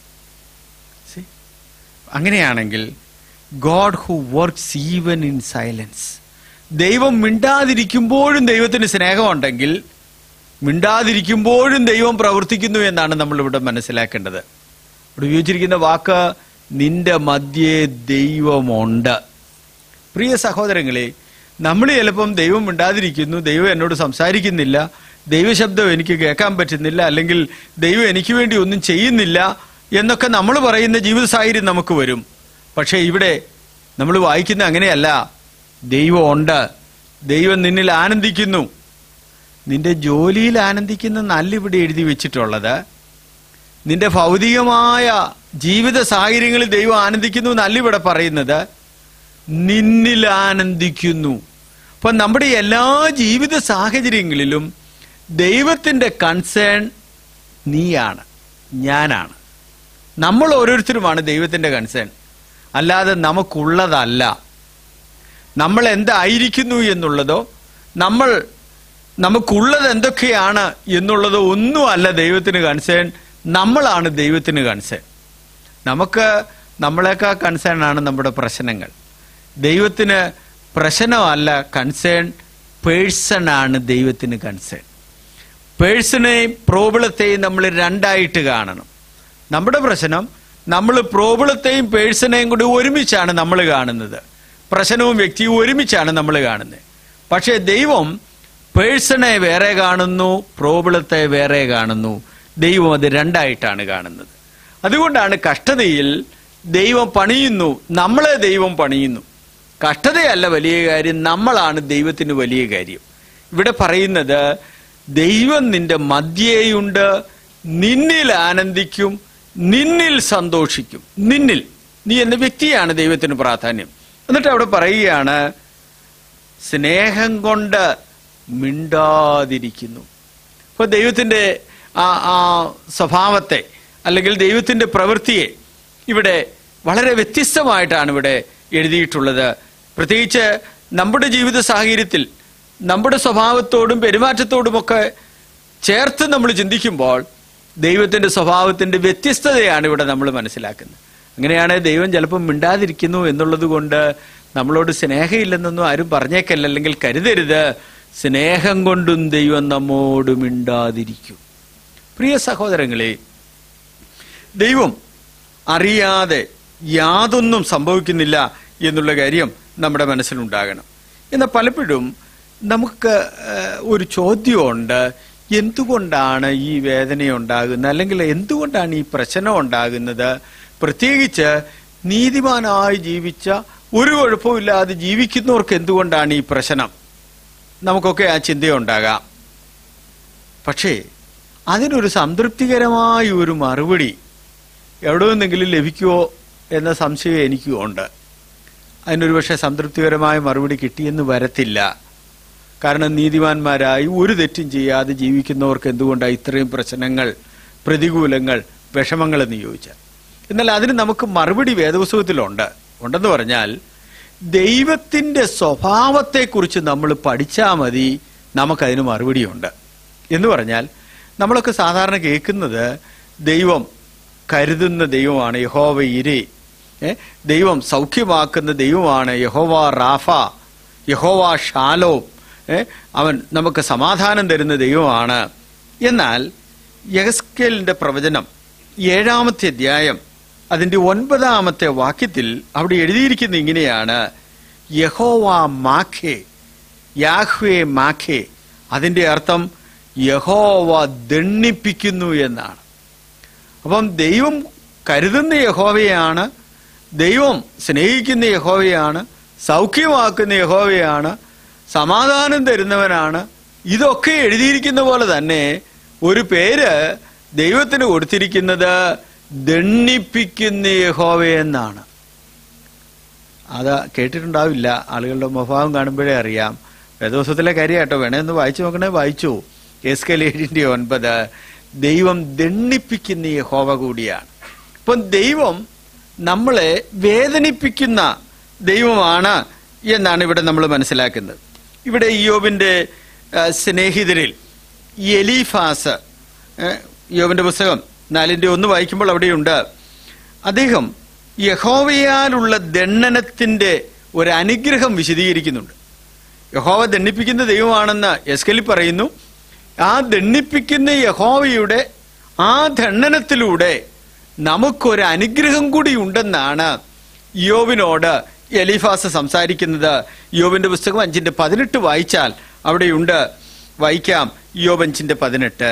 See? അങ്ങനെയാണെങ്കിൽ God who works even in silence ദൈവം മിണ്ടാതിരിക്കുമ്പോഴും ദൈവത്തിന് സ്നേഹമുണ്ടെങ്കിൽ മിണ്ടാതിരിക്കുമ്പോഴും ദൈവം പ്രവർത്തിക്കുന്നു എന്നാണ് നമ്മൾ ഇവിടെ മനസ്സിലാക്കേണ്ടത് ഇവിടെ ഉപയോഗിച്ചിരിക്കുന്ന വാക്ക് നിന്റെ മധ്യേ ദൈവമുണ്ട് പ്രിയ സഹോദരങ്ങളെ നമ്മൾ ചിലപ്പം ദൈവം മിണ്ടാതിരിക്കുന്നു ദൈവം എന്നോട് സംസാരിക്കുന്നില്ല ദൈവശബ്ദം എനിക്ക് കേൾക്കാൻ പറ്റുന്നില്ല അല്ലെങ്കിൽ ദൈവം എനിക്ക് വേണ്ടി ഒന്നും ചെയ്യുന്നില്ല എന്നൊക്കെ നമ്മൾ പറയുന്ന ജീവിത സാഹചര്യം നമുക്ക് വരും പക്ഷേ ഇവിടെ നമ്മൾ വായിക്കുന്ന അങ്ങനെയല്ല ദൈവം ഉണ്ട് ദൈവം നിന്നിൽ ആനന്ദിക്കുന്നു നിന്റെ ജോലിയിൽ ആനന്ദിക്കുന്ന നല്ല ഇവിടെ എഴുതി വെച്ചിട്ടുള്ളത് നിന്റെ ഭൗതികമായ ജീവിത സാഹചര്യങ്ങളിൽ ദൈവം ആനന്ദിക്കുന്നു എന്നല്ല ഇവിടെ പറയുന്നത് നിന്നിൽ ആനന്ദിക്കുന്നു അപ്പൊ നമ്മുടെ എല്ലാ ജീവിത സാഹചര്യങ്ങളിലും ദൈവത്തിന്റെ കൺസേൺ നീയാണ് ഞാനാണ് നമ്മൾ ഓരോരുത്തരുമാണ് ദൈവത്തിന്റെ കൺസേൺ അല്ലാതെ നമുക്കുള്ളതല്ല നമ്മൾ എന്തായിരിക്കുന്നു എന്നുള്ളതോ നമ്മൾ നമുക്കുള്ളത് എന്തൊക്കെയാണ് എന്നുള്ളതോ ഒന്നുമല്ല ദൈവത്തിന് കൺസേൺ നമ്മളാണ് ദൈവത്തിന് കൺസേൺ നമുക്ക് നമ്മളെക്കാൾ കൺസേൺ ആണ് നമ്മുടെ പ്രശ്നങ്ങൾ ദൈവത്തിന് പ്രശ്നമല്ല കൺസേൺ പേഴ്സൺ ആണ് ദൈവത്തിന് കൺസേൺ പേഴ്സണെയും പ്രോബിളത്തെയും നമ്മൾ രണ്ടായിട്ട് കാണണം നമ്മുടെ പ്രശ്നം നമ്മൾ പ്രോബിളത്തെയും പേഴ്സണെയും കൂടി ഒരുമിച്ചാണ് നമ്മൾ കാണുന്നത് പ്രശ്നവും വ്യക്തിയും ഒരുമിച്ചാണ് നമ്മൾ കാണുന്നത് പക്ഷേ ദൈവം പേഴ്സണെ വേറെ കാണുന്നു പ്രോബിളത്തെ വേറെ കാണുന്നു ദൈവം അത് രണ്ടായിട്ടാണ് കാണുന്നത് അതുകൊണ്ടാണ് കഷ്ടതയിൽ ദൈവം പണിയുന്നു നമ്മളെ ദൈവം പണിയുന്നു കഷ്ടതയല്ല വലിയ കാര്യം നമ്മളാണ് ദൈവത്തിന് വലിയ കാര്യം ഇവിടെ പറയുന്നത് ദൈവം നിന്റെ മധ്യേയുണ്ട് നിന്നിൽ ആനന്ദിക്കും നിന്നിൽ സന്തോഷിക്കും നിന്നിൽ നീ എന്ന വ്യക്തിയാണ് ദൈവത്തിന് പ്രാധാന്യം എന്നിട്ട് അവിടെ പറയുകയാണ് സ്നേഹം കൊണ്ട് മിണ്ടാതിരിക്കുന്നു അപ്പോൾ ദൈവത്തിൻ്റെ ആ ആ സ്വഭാവത്തെ അല്ലെങ്കിൽ ദൈവത്തിൻ്റെ പ്രവൃത്തിയെ ഇവിടെ വളരെ വ്യത്യസ്തമായിട്ടാണ് ഇവിടെ എഴുതിയിട്ടുള്ളത് പ്രത്യേകിച്ച് നമ്മുടെ ജീവിത സാഹചര്യത്തിൽ നമ്മുടെ സ്വഭാവത്തോടും പെരുമാറ്റത്തോടുമൊക്കെ ചേർത്ത് നമ്മൾ ചിന്തിക്കുമ്പോൾ ദൈവത്തിൻ്റെ സ്വഭാവത്തിൻ്റെ വ്യത്യസ്തതയാണ് ഇവിടെ നമ്മൾ മനസ്സിലാക്കുന്നത് അങ്ങനെയാണ് ദൈവം ചിലപ്പം മിണ്ടാതിരിക്കുന്നു എന്നുള്ളത് കൊണ്ട് നമ്മളോട് സ്നേഹമില്ലെന്നൊന്നും ആരും പറഞ്ഞേക്കല്ല അല്ലെങ്കിൽ കരുതരുത് സ്നേഹം കൊണ്ടും ദൈവം നമ്മോട് മിണ്ടാതിരിക്കും പ്രിയ സഹോദരങ്ങളെ ദൈവം അറിയാതെ യാതൊന്നും സംഭവിക്കുന്നില്ല എന്നുള്ള കാര്യം നമ്മുടെ മനസ്സിലുണ്ടാകണം എന്നാൽ പലപ്പോഴും നമുക്ക് ഏഹ്, ഒരു ചോദ്യമുണ്ട് എന്തുകൊണ്ടാണ് ഈ വേദന ഉണ്ടാകുന്നത് അല്ലെങ്കിൽ എന്തുകൊണ്ടാണ് ഈ പ്രശ്നം ഉണ്ടാകുന്നത് പ്രത്യേകിച്ച് നീതിമാനായി ജീവിച്ച ഒരു കുഴപ്പമില്ലാതെ ജീവിക്കുന്നവർക്ക് എന്തുകൊണ്ടാണ് ഈ പ്രശ്നം നമുക്കൊക്കെ ആ ചിന്തയുണ്ടാകാം പക്ഷേ അതിനൊരു സംതൃപ്തികരമായ ഒരു മറുപടി എവിടെ നിന്നെങ്കിലും ലഭിക്കുമോ എന്ന സംശയം എനിക്കും ഉണ്ട് അതിനൊരു പക്ഷേ സംതൃപ്തികരമായ മറുപടി കിട്ടിയെന്ന് വരത്തില്ല കാരണം നീതിമാന്മാരായി ഒരു തെറ്റും ചെയ്യാതെ ജീവിക്കുന്നവർക്ക് എന്തുകൊണ്ടാണ് ഇത്രയും പ്രശ്നങ്ങൾ പ്രതികൂലങ്ങൾ വിഷമങ്ങൾ എന്ന് ചോദിച്ചാൽ എന്നാൽ അതിന് നമുക്ക് മറുപടി വേദപുസ്തകത്തിലുണ്ട് ഉണ്ടെന്ന് പറഞ്ഞാൽ ദൈവത്തിന്റെ സ്വഭാവത്തെക്കുറിച്ച് നമ്മൾ പഠിച്ചാൽ മതി നമുക്കതിന് മറുപടിയുണ്ട് എന്ന് പറഞ്ഞാൽ നമ്മളൊക്കെ സാധാരണ കേൾക്കുന്നത് ദൈവം കരുതുന്ന ദൈവമാണ് യഹോവ ഇരേ ഏ? ദൈവം സൗഖ്യമാക്കുന്ന ദൈവമാണ് യഹോവ റാഫ യഹോവ ഷാലോ ഏ? അവൻ നമുക്ക് സമാധാനം തരുന്ന ദൈവമാണ് എന്നാൽ യഹസ്കേലിന്റെ പ്രവചനം ഏഴാമത്തെ അധ്യായം അതിന്റെ ഒൻപതാമത്തെ വാക്യത്തിൽ അവിടെ എഴുതിയിരിക്കുന്ന ഇങ്ങനെയാണ് യഹോവ മാഖേ യാഹ്വേ മാഖേ അതിന്റെ അർത്ഥം യഹോവ ദണ്ണിപ്പിക്കുന്നു എന്നാണ് അപ്പം ദൈവം കരുതുന്ന യഹോവയാണ് ദൈവം സ്നേഹിക്കുന്ന യഹോവയാണ് സൗഖ്യമാക്കുന്ന യഹോവയാണ് സമാധാനം തരുന്നവനാണ് ഇതൊക്കെ എഴുതിയിരിക്കുന്ന പോലെ തന്നെ ഒരു പേര് ദൈവത്തിന് കൊടുത്തിരിക്കുന്നത് ദണ്ണിപ്പിക്കുന്ന യഹോവ എന്നാണ് അത് കേട്ടിട്ടുണ്ടാവില്ല ആളുകളുടെ മുഖഭാവം കാണുമ്പോഴേ അറിയാം വേദോസത്തിലെ കാര്യം കേട്ടോ വേണേ ഒന്ന് വായിച്ചു നോക്കണേ വായിച്ചു എസ് കെ ഏഴിന്റെ ഒൻപത് ദൈവം ദണ്ണിപ്പിക്കുന്ന യഹോവ കൂടിയാണ് ഇപ്പം ദൈവം നമ്മളെ വേദനിപ്പിക്കുന്ന ദൈവമാണ് എന്നാണ് ഇവിടെ നമ്മൾ മനസ്സിലാക്കുന്നത് ഇവിടെ യോബിന്റെ ആ, സ്നേഹിതരിൽ എലീഫാസ് ഏ, യോബിന്റെ പുസ്തകം നാലിന്റെ ഒന്ന് വായിക്കുമ്പോൾ അവിടെയുണ്ട് അദ്ദേഹം യഹോവയാലുള്ള ദണ്ഡനത്തിന്റെ ഒരു അനുഗ്രഹം വിശദീകരിക്കുന്നുണ്ട് യഹോവ ദണ്ഡിപ്പിക്കുന്ന ദൈവമാണെന്ന് എസ്കലി പറയുന്നു ആ ദണ്ഡിപ്പിക്കുന്ന യഹോവയുടെ ആ ദണ്ഡനത്തിലൂടെ നമുക്കൊരു അനുഗ്രഹം കൂടി ഉണ്ടെന്നാണ് യോബിനോട് എലിഫാസ് സംസാരിക്കുന്നത് യോബിന്റെ പുസ്തകം അഞ്ചിന്റെ പതിനെട്ട് വായിച്ചാൽ അവിടെയുണ്ട് വായിക്കാം യോബ് അഞ്ചിന്റെ പതിനെട്ട്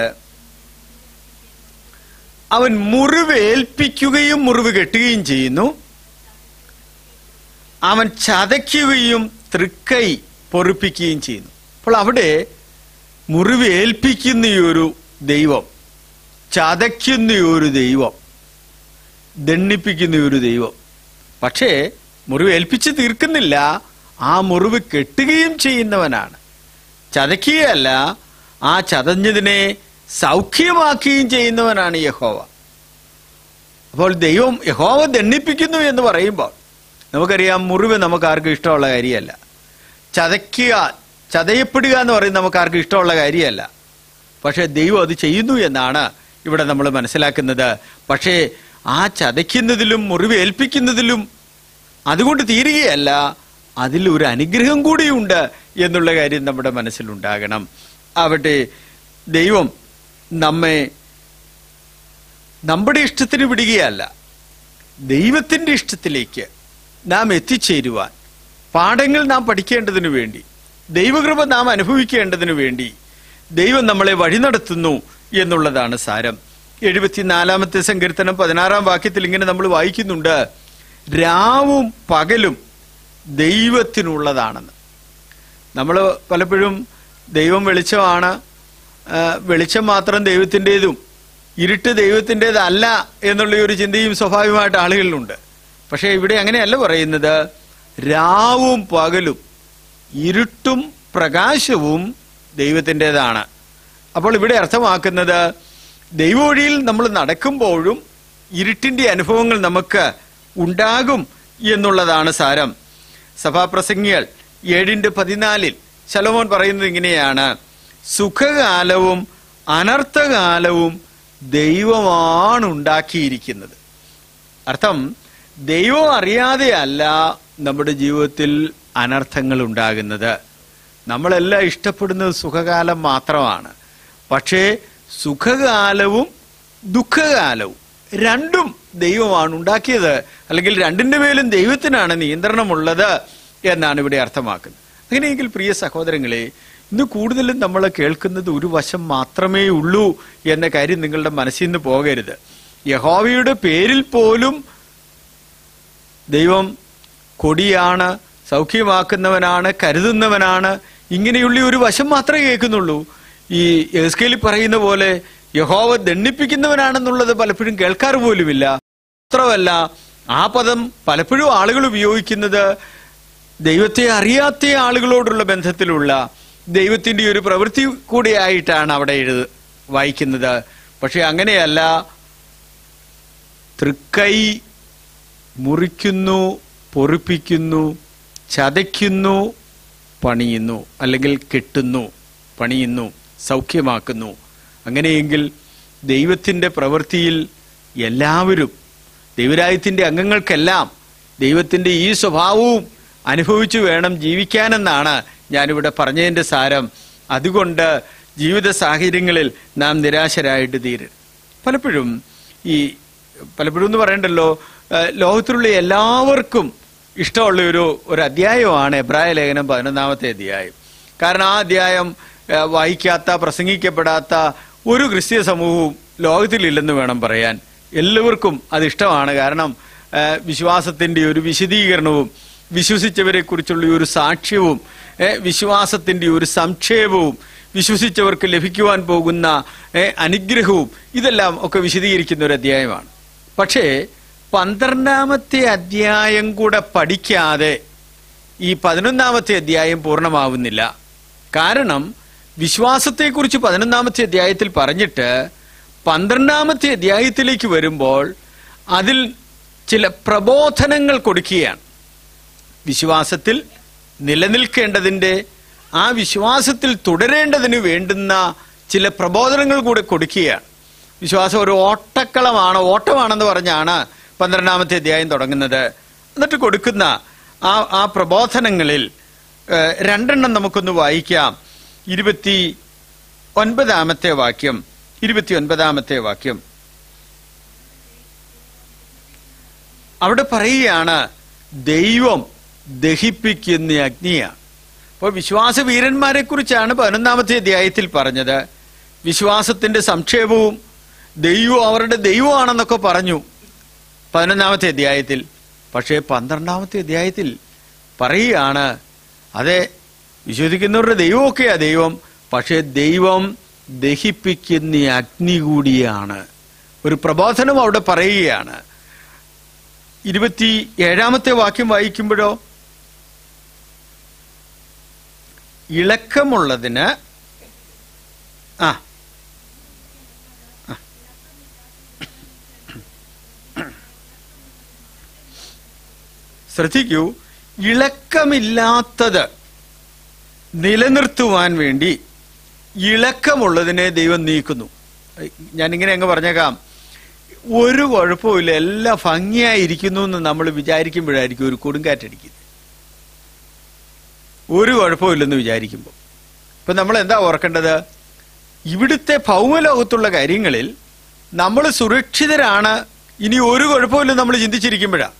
അവൻ മുറിവ് ഏൽപ്പിക്കുകയും മുറിവ് കെട്ടുകയും ചെയ്യുന്നു അവൻ ചതയ്ക്കുകയും തൃക്കൈ പൊറിപ്പിക്കുകയും ചെയ്യുന്നു അപ്പോൾ അവിടെ മുറിവ് ഏൽപ്പിക്കുന്ന ഈ ഒരു ദൈവം ചതയ്ക്കുന്ന ഈ ഒരു ദൈവം ദണ്ണിപ്പിക്കുന്ന ഈ ഒരു ദൈവം പക്ഷേ മുറിവ് ഏൽപ്പിച്ച് തീർക്കുന്നില്ല ആ മുറിവ് കെട്ടുകയും ചെയ്യുന്നവനാണ് ചതയ്ക്കുകയല്ല ആ ചതഞ്ഞതിനെ സൗഖ്യമാക്കുകയും ചെയ്യുന്നവനാണ് യഹോവ അപ്പോൾ ദൈവം യഹോവ ദണ്ണിപ്പിക്കുന്നു എന്ന് പറയുമ്പോൾ നമുക്കറിയാം മുറിവ് നമുക്ക് ആർക്കും ഇഷ്ടമുള്ള കാര്യമല്ല ചതയ്ക്കുക ചതയപ്പെടുക എന്ന് പറയുന്നത് നമുക്ക് ആർക്കും ഇഷ്ടമുള്ള കാര്യമല്ല പക്ഷേ ദൈവം അത് ചെയ്യുന്നു എന്നാണ് ഇവിടെ നമ്മൾ മനസ്സിലാക്കുന്നത് പക്ഷേ ആ ചതയ്ക്കുന്നതിലും മുറിവ് ഏൽപ്പിക്കുന്നതിലും അതുകൊണ്ട് തീരുകയല്ല അതിൽ ഒരു അനുഗ്രഹം കൂടിയുണ്ട് എന്നുള്ള കാര്യം നമ്മുടെ മനസ്സിലുണ്ടാകണം ആവട്ടെ ദൈവം നമ്മെ നമ്മുടെ ഇഷ്ടത്തിന് വിടുകയല്ല ദൈവത്തിന്റെ ഇഷ്ടത്തിലേക്ക് നാം എത്തിച്ചേരുവാൻ പാഠങ്ങൾ നാം പഠിക്കേണ്ടതിനു വേണ്ടി ദൈവകൃപ നാം അനുഭവിക്കേണ്ടതിനു വേണ്ടി ദൈവം നമ്മളെ വഴി നടത്തുന്നു എന്നുള്ളതാണ് സാരം എഴുപത്തിനാലാമത്തെ സങ്കീർത്തനം പതിനാറാം വാക്യത്തിൽ ഇങ്ങനെ നമ്മൾ വായിക്കുന്നുണ്ട് രാവും പകലും ദൈവത്തിനുള്ളതാണെന്ന് നമ്മൾ പലപ്പോഴും ദൈവം വെളിച്ചമാണ് ആ, വെളിച്ചം മാത്രം ദൈവത്തിൻ്റെതും ഇരുട്ട് ദൈവത്തിൻ്റെതല്ല എന്നുള്ള ഒരു ചിന്തയും സ്വാഭാവികമായിട്ട് ആളുകളിലുണ്ട് പക്ഷേ ഇവിടെ അങ്ങനെയല്ല പറയുന്നത് രാവും പകലും ഇരുട്ടും പ്രകാശവും ദൈവത്തിൻ്റെതാണ് അപ്പോൾ ഇവിടെ അർത്ഥമാക്കുന്നത് ദൈവവഴിയിൽ നമ്മൾ നടക്കുമ്പോഴും ഇരുട്ടിന്റെ അനുഭവങ്ങൾ നമുക്ക് ഉണ്ടാകും എന്നുള്ളതാണ് സാരം സഭാപ്രസംഗികൾ ഏഴിന്റെ പതിനാലിൽ ശലോമോൻ പറയുന്നത് ഇങ്ങനെയാണ് സുഖകാലവും അനർത്ഥകാലവും ദൈവമാണ് ഉണ്ടാക്കിയിരിക്കുന്നത് അർത്ഥം ദൈവം അറിയാതെയല്ല നമ്മുടെ ജീവിതത്തിൽ അനർത്ഥങ്ങൾ ഉണ്ടാകുന്നത് നമ്മളെല്ലാം ഇഷ്ടപ്പെടുന്നത് സുഖകാലം മാത്രമാണ് പക്ഷേ സുഖകാലവും ദുഃഖകാലവും രണ്ടും ദൈവമാണ് ഉണ്ടാക്കിയത് അല്ലെങ്കിൽ രണ്ടിന്റെ മേലും ദൈവത്തിനാണ് നിയന്ത്രണമുള്ളത് എന്നാണ് ഇവിടെ അർത്ഥമാക്കുന്നത് അങ്ങനെയെങ്കിൽ പ്രിയ സഹോദരങ്ങളെ ഇന്ന് കൂടുതലും നമ്മൾ കേൾക്കുന്നത് ഒരു വശം മാത്രമേ ഉള്ളൂ എന്ന കാര്യം നിങ്ങളുടെ മനസ്സിൽ നിന്ന് പോകരുത് യഹോവയുടെ പേരിൽ പോലും ദൈവം കൊടിയാണ് സൗഖ്യമാക്കുന്നവനാണ് കരുതുന്നവനാണ് ഇങ്ങനെയുള്ള ഒരു വശം മാത്രമേ കേൾക്കുന്നുള്ളൂ ഈ എസ്കേലി പറയുന്ന പോലെ യഹോവ ദണ്ഡിപ്പിക്കുന്നവനാണെന്നുള്ളത് പലപ്പോഴും കേൾക്കാറ് പോലുമില്ല മാത്രമല്ല ആ പദം പലപ്പോഴും ആളുകൾ ഉപയോഗിക്കുന്നത് ദൈവത്തെ അറിയാത്ത ആളുകളോടുള്ള ബന്ധത്തിലുള്ള ദൈവത്തിന്റെ ഒരു പ്രവൃത്തി കൂടിയായിട്ടാണ് അവിടെ എഴുത വായിക്കുന്നത് പക്ഷെ അങ്ങനെയല്ല തൃക്കൈ മുറിക്കുന്നു പൊറിപ്പിക്കുന്നു ചതയ്ക്കുന്നു പണിയുന്നു അല്ലെങ്കിൽ കെട്ടുന്നു പണിയുന്നു സൗഖ്യമാക്കുന്നു അങ്ങനെയെങ്കിൽ ദൈവത്തിൻ്റെ പ്രവൃത്തിയിൽ എല്ലാവരും ദൈവരാജ്യത്തിൻ്റെ അംഗങ്ങൾക്കെല്ലാം ദൈവത്തിൻ്റെ ഈ സ്വഭാവവും അനുഭവിച്ചു വേണം ജീവിക്കാനെന്നാണ് ഞാനിവിടെ പറഞ്ഞതിൻ്റെ സാരം അതുകൊണ്ട് ജീവിത സാഹചര്യങ്ങളിൽ നാം നിരാശരായിട്ട് തീരും പലപ്പോഴും ഈ പലപ്പോഴും എന്ന് പറയണ്ടല്ലോ ഏഹ് ലോകത്തിലുള്ള എല്ലാവർക്കും ഇഷ്ടമുള്ള ഒരു ഒരു അധ്യായമാണ് എബ്രായ ലേഖനം പതിനൊന്നാമത്തെ അധ്യായം കാരണം ആ അധ്യായം ഏഹ് വായിക്കാത്ത പ്രസംഗിക്കപ്പെടാത്ത ഒരു ക്രിസ്തീയ സമൂഹവും ലോകത്തിലില്ലെന്ന് വേണം പറയാൻ എല്ലാവർക്കും അത് ഇഷ്ടമാണ് കാരണം ഏഹ് വിശ്വാസത്തിന്റെ ഒരു വിശദീകരണവും വിശ്വസിച്ചവരെ കുറിച്ചുള്ള ഒരു സാക്ഷ്യവും ഏഹ് വിശ്വാസത്തിന്റെ ഒരു സംക്ഷേപവും വിശ്വസിച്ചവർക്ക് ലഭിക്കുവാൻ പോകുന്ന ഏഹ് അനുഗ്രഹവും ഇതെല്ലാം ഒക്കെ വിശദീകരിക്കുന്ന ഒരു അധ്യായമാണ് പക്ഷേ പന്ത്രണ്ടാമത്തെ അധ്യായം കൂടെ പഠിക്കാതെ ഈ പതിനൊന്നാമത്തെ അധ്യായം പൂർണ്ണമാവുന്നില്ല കാരണം വിശ്വാസത്തെക്കുറിച്ച് പതിനൊന്നാമത്തെ അധ്യായത്തിൽ പറഞ്ഞിട്ട് പന്ത്രണ്ടാമത്തെ അധ്യായത്തിലേക്ക് വരുമ്പോൾ അതിൽ ചില പ്രബോധനങ്ങൾ കൊടുക്കുകയാണ് വിശ്വാസത്തിൽ നിലനിൽക്കേണ്ടതിന്റെ ആ വിശ്വാസത്തിൽ തുടരേണ്ടതിന് വേണ്ടുന്ന ചില പ്രബോധനങ്ങൾ കൂടെ കൊടുക്കുകയാണ് വിശ്വാസം ഒരു ഓട്ടക്കളമാണ് ഓട്ടമാണെന്ന് പറഞ്ഞാണ് പന്ത്രണ്ടാമത്തെ അധ്യായം തുടങ്ങുന്നത് എന്നിട്ട് കൊടുക്കുന്ന ആ ആ പ്രബോധനങ്ങളിൽ ഏഹ്, രണ്ടെണ്ണം നമുക്കൊന്ന് വായിക്കാം ഇരുപത്തി ഒൻപതാമത്തെ വാക്യം ഇരുപത്തി ഒൻപതാമത്തെ വാക്യം അവിടെ പറയുകയാണ് ദൈവം ദഹിപ്പിക്കുന്ന അഗ്നിയാണ് അപ്പോൾ വിശ്വാസ വീരന്മാരെ കുറിച്ചാണ് പതിനൊന്നാമത്തെ അധ്യായത്തിൽ പറഞ്ഞത് വിശ്വാസത്തിന്റെ സംക്ഷേപവും ദൈവം അവരുടെ ദൈവമാണെന്നൊക്കെ പറഞ്ഞു പതിനൊന്നാമത്തെ അധ്യായത്തിൽ പക്ഷേ പന്ത്രണ്ടാമത്തെ അധ്യായത്തിൽ പറയുകയാണ് അതെ വിശ്വസിക്കുന്നവരുടെ ദൈവമൊക്കെയാ ദൈവം പക്ഷേ ദൈവം ദഹിപ്പിക്കുന്ന അഗ്നി കൂടിയാണ് ഒരു പ്രബോധനം അവിടെ പറയുകയാണ് ഇരുപത്തി ഏഴാമത്തെ വാക്യം വായിക്കുമ്പോഴോ ഇളക്കമുള്ളതിന് ആ ശ്രദ്ധിക്കൂ ഇളക്കമില്ലാത്തത് നിലനിർത്തുവാൻ വേണ്ടി ഇളക്കമുള്ളതിനെ ദൈവം നീക്കുന്നു ഞാനിങ്ങനെ അങ്ങ് പറഞ്ഞേക്കാം ഒരു കുഴപ്പമില്ല എല്ലാം ഭംഗിയായിരിക്കുന്നു എന്ന് നമ്മൾ വിചാരിക്കുമ്പോഴായിരിക്കും ഒരു കൊടുങ്കാറ്റടിക്കുന്നത് ഒരു കുഴപ്പമില്ലെന്ന് വിചാരിക്കുമ്പോൾ ഇപ്പൊ നമ്മൾ എന്താ ഓർക്കേണ്ടത് ഇവിടുത്തെ ഭൗമലോകത്തുള്ള കാര്യങ്ങളിൽ നമ്മൾ സുരക്ഷിതരാണ് ഇനി ഒരു കുഴപ്പമില്ലെന്ന് നമ്മൾ ചിന്തിച്ചിരിക്കുമ്പോഴാണ്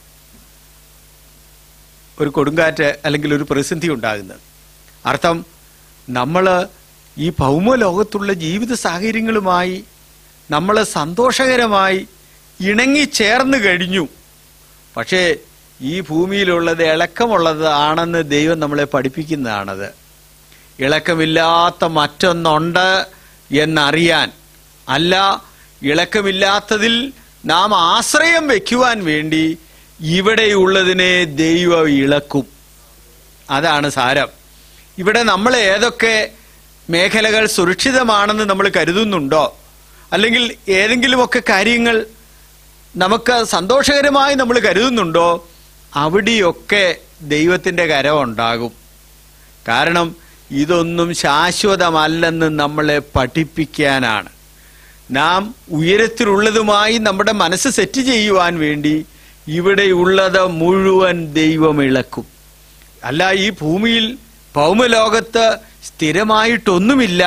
ഒരു കൊടുങ്കാറ്റ് അല്ലെങ്കിൽ ഒരു പ്രതിസന്ധി ഉണ്ടാകുന്നത് അർത്ഥം നമ്മൾ ഈ ഭൗമലോകത്തുള്ള ജീവിത സാഹചര്യങ്ങളുമായി നമ്മൾ സന്തോഷകരമായി ഇണങ്ങിച്ചേർന്ന് കഴിഞ്ഞു പക്ഷേ ഈ ഭൂമിയിലുള്ളത് ഇളക്കമുള്ളത് ആണെന്ന് ദൈവം നമ്മളെ പഠിപ്പിക്കുന്നതാണത് ഇളക്കമില്ലാത്ത മറ്റൊന്നുണ്ട് എന്നറിയാൻ അല്ല ഇളക്കമില്ലാത്തതിൽ നാം ആശ്രയം വെക്കുവാൻ വേണ്ടി ഇവിടെയുള്ളതിനെ ദൈവം ഇളക്കും അതാണ് സാരം ഇവിടെ നമ്മൾ ഏതൊക്കെ മേഖലകൾ സുരക്ഷിതമാണെന്ന് നമ്മൾ കരുതുന്നുണ്ടോ അല്ലെങ്കിൽ ഏതെങ്കിലുമൊക്കെ കാര്യങ്ങൾ നമുക്ക് സന്തോഷകരമായി നമ്മൾ കരുതുന്നുണ്ടോ അവിടെയൊക്കെ ദൈവത്തിൻ്റെ കരമുണ്ടാകും കാരണം ഇതൊന്നും ശാശ്വതമല്ലെന്ന് നമ്മളെ പഠിപ്പിക്കാനാണ് നാം ഉയരത്തിലുള്ളതുമായി നമ്മുടെ മനസ്സ് സെറ്റ് ചെയ്യുവാൻ വേണ്ടി ഇവിടെയുള്ളത് മുഴുവൻ ദൈവം ഇളക്കും അല്ല ഈ ഭൂമിയിൽ ഭൗമലോകത്ത് സ്ഥിരമായിട്ടൊന്നുമില്ല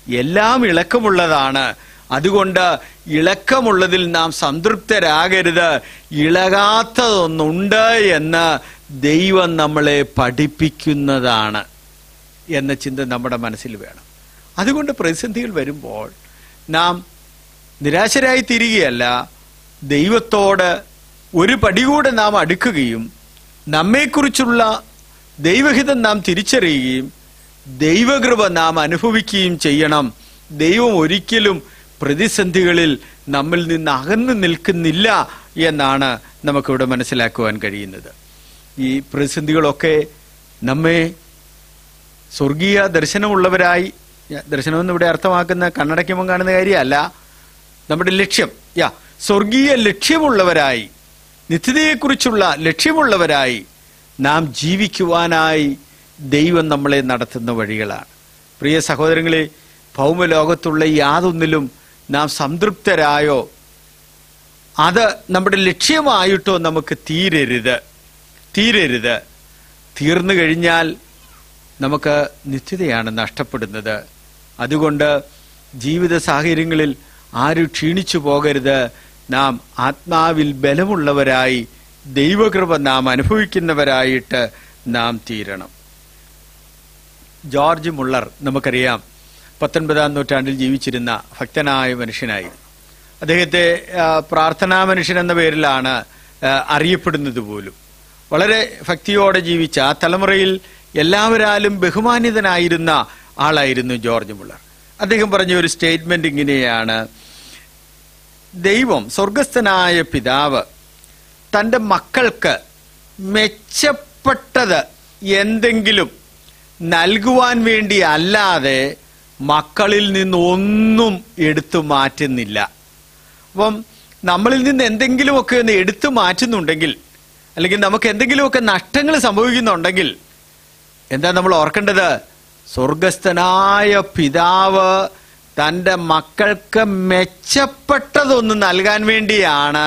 എല്ലാം ഇളക്കമുള്ളതാണ് അതുകൊണ്ട് ഇളക്കമുള്ളതിൽ നാം സംതൃപ്തരാകരുത് ഇളകാത്തതൊന്നുണ്ട് എന്ന് ദൈവം നമ്മളെ പഠിപ്പിക്കുന്നതാണ് എന്ന ചിന്ത നമ്മുടെ മനസ്സിൽ വേണം അതുകൊണ്ട് പ്രതിസന്ധികൾ വരുമ്പോൾ നാം നിരാശരായി തീരുകയല്ല ദൈവത്തോട് ഒരു പടി കൂടെ നാം അടുക്കുകയും നമ്മെക്കുറിച്ചുള്ള ദൈവഹിതം നാം തിരിച്ചറിയുകയും ദൈവകൃപ നാം അനുഭവിക്കുകയും ചെയ്യണം ദൈവം ഒരിക്കലും പ്രതിസന്ധികളിൽ നമ്മിൽ നിന്ന് അകന്നു നിൽക്കുന്നില്ല എന്നാണ് നമുക്കിവിടെ മനസ്സിലാക്കുവാൻ കഴിയുന്നത് ഈ പ്രതിസന്ധികളൊക്കെ നമ്മെ സ്വർഗീയ ദർശനമുള്ളവരായി ദർശനമെന്ന് ഇവിടെ അർത്ഥമാക്കുന്ന കണ്ണടയ്ക്കുമ്പോൾ കാണുന്ന കാര്യമല്ല നമ്മുടെ ലക്ഷ്യം യാ സ്വർഗീയ ലക്ഷ്യമുള്ളവരായി നിത്യതയെക്കുറിച്ചുള്ള ലക്ഷ്യമുള്ളവരായി നാം ജീവിക്കുവാനായി ദൈവം നമ്മളെ നടത്തുന്ന വഴികളാണ് പ്രിയ സഹോദരങ്ങളെ ഭൗമലോകത്തുള്ള യാതൊന്നിലും നാം സംതൃപ്തരായോ അത് നമ്മുടെ ലക്ഷ്യമായിട്ടോ നമുക്ക് തീരരുത് തീരരുത് തീർന്നു കഴിഞ്ഞാൽ നമുക്ക് നിത്യതയാണ് നഷ്ടപ്പെടുന്നത് അതുകൊണ്ട് ജീവിത സാഹചര്യങ്ങളിൽ ആരും ക്ഷീണിച്ചു പോകരുത് നാം ആത്മാവിൽ ബലമുള്ളവരായി ദൈവകൃപ നാം അനുഭവിക്കുന്നവരായിട്ട് നാം തീരണം ജോർജ് മുള്ളർ നമുക്കറിയാം പത്തൊൻപതാം നൂറ്റാണ്ടിൽ ജീവിച്ചിരുന്ന ഭക്തനായ മനുഷ്യനായിരുന്നു അദ്ദേഹത്തെ ആ, പ്രാർത്ഥനാ മനുഷ്യൻ എന്ന പേരിലാണ് ആ, അറിയപ്പെടുന്നത് പോലും വളരെ ഭക്തിയോടെ ജീവിച്ച ആ തലമുറയിൽ എല്ലാവരാലും ബഹുമാനിതനായിരുന്ന ആളായിരുന്നു ജോർജ് മുള്ളർ അദ്ദേഹം പറഞ്ഞ ഒരു സ്റ്റേറ്റ്മെന്റ് ഇങ്ങനെയാണ് ദൈവം സ്വർഗസ്ഥനായ പിതാവ് തൻ്റെ മക്കൾക്ക് മെച്ചപ്പെട്ടത് എന്തെങ്കിലും നൽകുവാൻ വേണ്ടി അല്ലാതെ മക്കളിൽ നിന്നൊന്നും എടുത്തു മാറ്റുന്നില്ല അപ്പം നമ്മളിൽ നിന്ന് എന്തെങ്കിലുമൊക്കെ ഒന്ന് എടുത്തു മാറ്റുന്നുണ്ടെങ്കിൽ അല്ലെങ്കിൽ നമുക്ക് എന്തെങ്കിലുമൊക്കെ നഷ്ടങ്ങൾ സംഭവിക്കുന്നുണ്ടെങ്കിൽ എന്താ നമ്മൾ ഓർക്കേണ്ടത് സ്വർഗസ്ഥനായ പിതാവ് തൻ്റെ മക്കൾക്ക് മെച്ചപ്പെട്ടതൊന്ന് നൽകാൻ വേണ്ടിയാണ്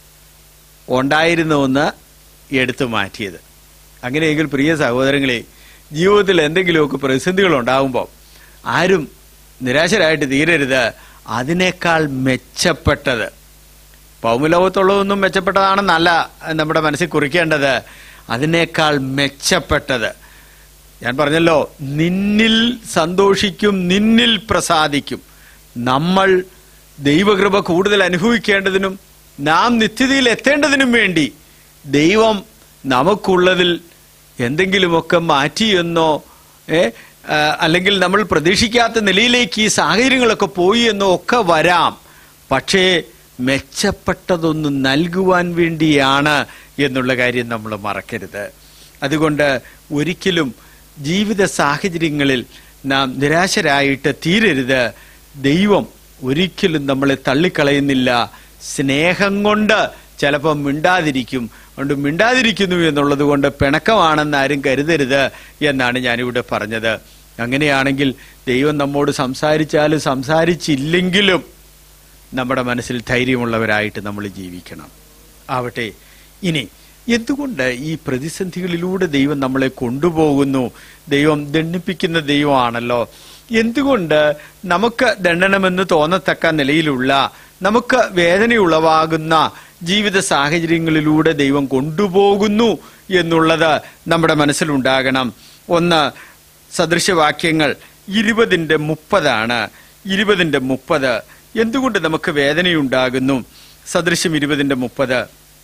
ഉണ്ടായിരുന്നുവെന്ന് എടുത്തു മാറ്റിയത് അങ്ങനെയെങ്കിൽ പ്രിയ സഹോദരങ്ങളെ ജീവിതത്തിൽ എന്തെങ്കിലുമൊക്കെ പ്രതിസന്ധികൾ ഉണ്ടാകുമ്പോൾ ആരും നിരാശരായിട്ട് തീരരുത് അതിനേക്കാൾ മെച്ചപ്പെട്ടത് ഭൗമലോകത്തുള്ളതൊന്നും മെച്ചപ്പെട്ടതാണെന്നല്ല നമ്മുടെ മനസ്സിൽ കുറിക്കേണ്ടത് അതിനേക്കാൾ മെച്ചപ്പെട്ടത് ഞാൻ പറഞ്ഞല്ലോ നിന്നിൽ സന്തോഷിക്കും നിന്നിൽ പ്രസാദിക്കും നമ്മൾ ദൈവകൃപ കൂടുതൽ അനുഭവിക്കേണ്ടതിനും നാം നിത്യതയിൽ എത്തേണ്ടതിനും വേണ്ടി ദൈവം നമുക്കുള്ളതിൽ എന്തെങ്കിലുമൊക്കെ മാറ്റിയെന്നോ ഏ, ആ, അല്ലെങ്കിൽ നമ്മൾ പ്രതീക്ഷിക്കാത്ത നിലയിലേക്ക് ഈ സാഹചര്യങ്ങളൊക്കെ പോയി എന്നോ ഒക്കെ വരാം പക്ഷേ മെച്ചപ്പെട്ടതൊന്ന് നൽകുവാൻ വേണ്ടിയാണ് എന്നുള്ള കാര്യം നമ്മൾ മറക്കരുത് അതുകൊണ്ട് ഒരിക്കലും ജീവിത സാഹചര്യങ്ങളിൽ നാം നിരാശരായിട്ട് തീരരുത് ദൈവം ഒരിക്കലും നമ്മളെ തള്ളിക്കളയുന്നില്ല സ്നേഹം കൊണ്ട് ചിലപ്പോൾ മിണ്ടാതിരിക്കും അതുകൊണ്ട് മിണ്ടാതിരിക്കുന്നു എന്നുള്ളത് കൊണ്ട് പിണക്കമാണെന്ന് ആരും കരുതരുത് എന്നാണ് ഞാനിവിടെ പറഞ്ഞത് അങ്ങനെയാണെങ്കിൽ ദൈവം നമ്മോട് സംസാരിച്ചാലും സംസാരിച്ചില്ലെങ്കിലും നമ്മുടെ മനസ്സിൽ ധൈര്യമുള്ളവരായിട്ട് നമ്മൾ ജീവിക്കണം ആവട്ടെ ഇനി എന്തുകൊണ്ട് ഈ പ്രതിസന്ധികളിലൂടെ ദൈവം നമ്മളെ കൊണ്ടുപോകുന്നു ദൈവം ദണ്ഡിപ്പിക്കുന്ന ദൈവമാണല്ലോ എന്തുകൊണ്ട് നമുക്ക് ദണ്ഡനമെന്ന് തോന്നത്തക്ക നിലയിലുള്ള നമുക്ക് വേദനയുളവാകുന്ന ജീവിത സാഹചര്യങ്ങളിലൂടെ ദൈവം കൊണ്ടുപോകുന്നു എന്നുള്ളത് നമ്മുടെ മനസ്സിലുണ്ടാകണം ഒന്ന് സദൃശവാക്യങ്ങൾ ഇരുപതിൻ്റെ മുപ്പതാണ് ഇരുപതിൻ്റെ മുപ്പത് എന്തുകൊണ്ട് നമുക്ക് വേദനയുണ്ടാകുന്നു സദൃശ്യം ഇരുപതിൻ്റെ മുപ്പത്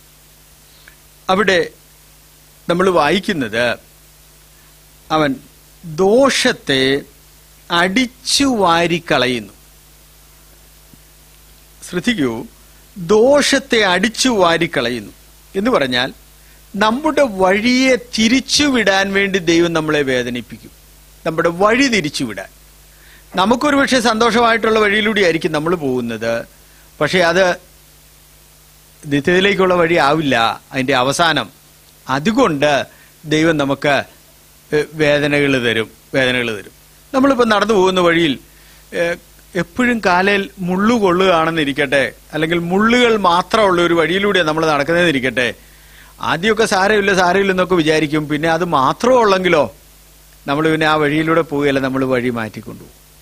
അവിടെ നമ്മൾ വായിക്കുന്നത് അവൻ ദോഷത്തെ അടിച്ചു വാരിക്കളയുന്നു ശ്രദ്ധിക്കൂ ദോഷത്തെ അടിച്ചു വാരിക്കളയുന്നു എന്ന് പറഞ്ഞാൽ നമ്മുടെ വഴിയെ തിരിച്ചുവിടാൻ വേണ്ടി ദൈവം നമ്മളെ വേദനിപ്പിക്കും നമ്മുടെ വഴി തിരിച്ചുവിടാൻ നമുക്കൊരു പക്ഷേ സന്തോഷമായിട്ടുള്ള വഴിയിലൂടെ ആയിരിക്കും നമ്മൾ പോകുന്നത് പക്ഷേ അത് നിത്യത്തിലേക്കുള്ള വഴി ആവില്ല അതിൻ്റെ അവസാനം അതുകൊണ്ട് ദൈവം നമുക്ക് വേദനകൾ തരും വേദനകൾ തരും നമ്മളിപ്പോൾ നടന്നു പോകുന്ന വഴിയിൽ ഏഹ്, എപ്പോഴും കാലയിൽ മുള്ളു കൊള്ളുകയാണെന്നിരിക്കട്ടെ അല്ലെങ്കിൽ മുള്ളുകൾ മാത്രമുള്ള ഒരു വഴിയിലൂടെ നമ്മൾ നടക്കുന്നതെന്നിരിക്കട്ടെ ആദ്യമൊക്കെ സാരമില്ല സാരമില്ലെന്നൊക്കെ വിചാരിക്കും പിന്നെ അത് മാത്രമേ ഉള്ളെങ്കിലോ നമ്മൾ പിന്നെ ആ വഴിയിലൂടെ പോവുകയല്ല നമ്മൾ വഴി മാറ്റിക്കൊണ്ടുപോകും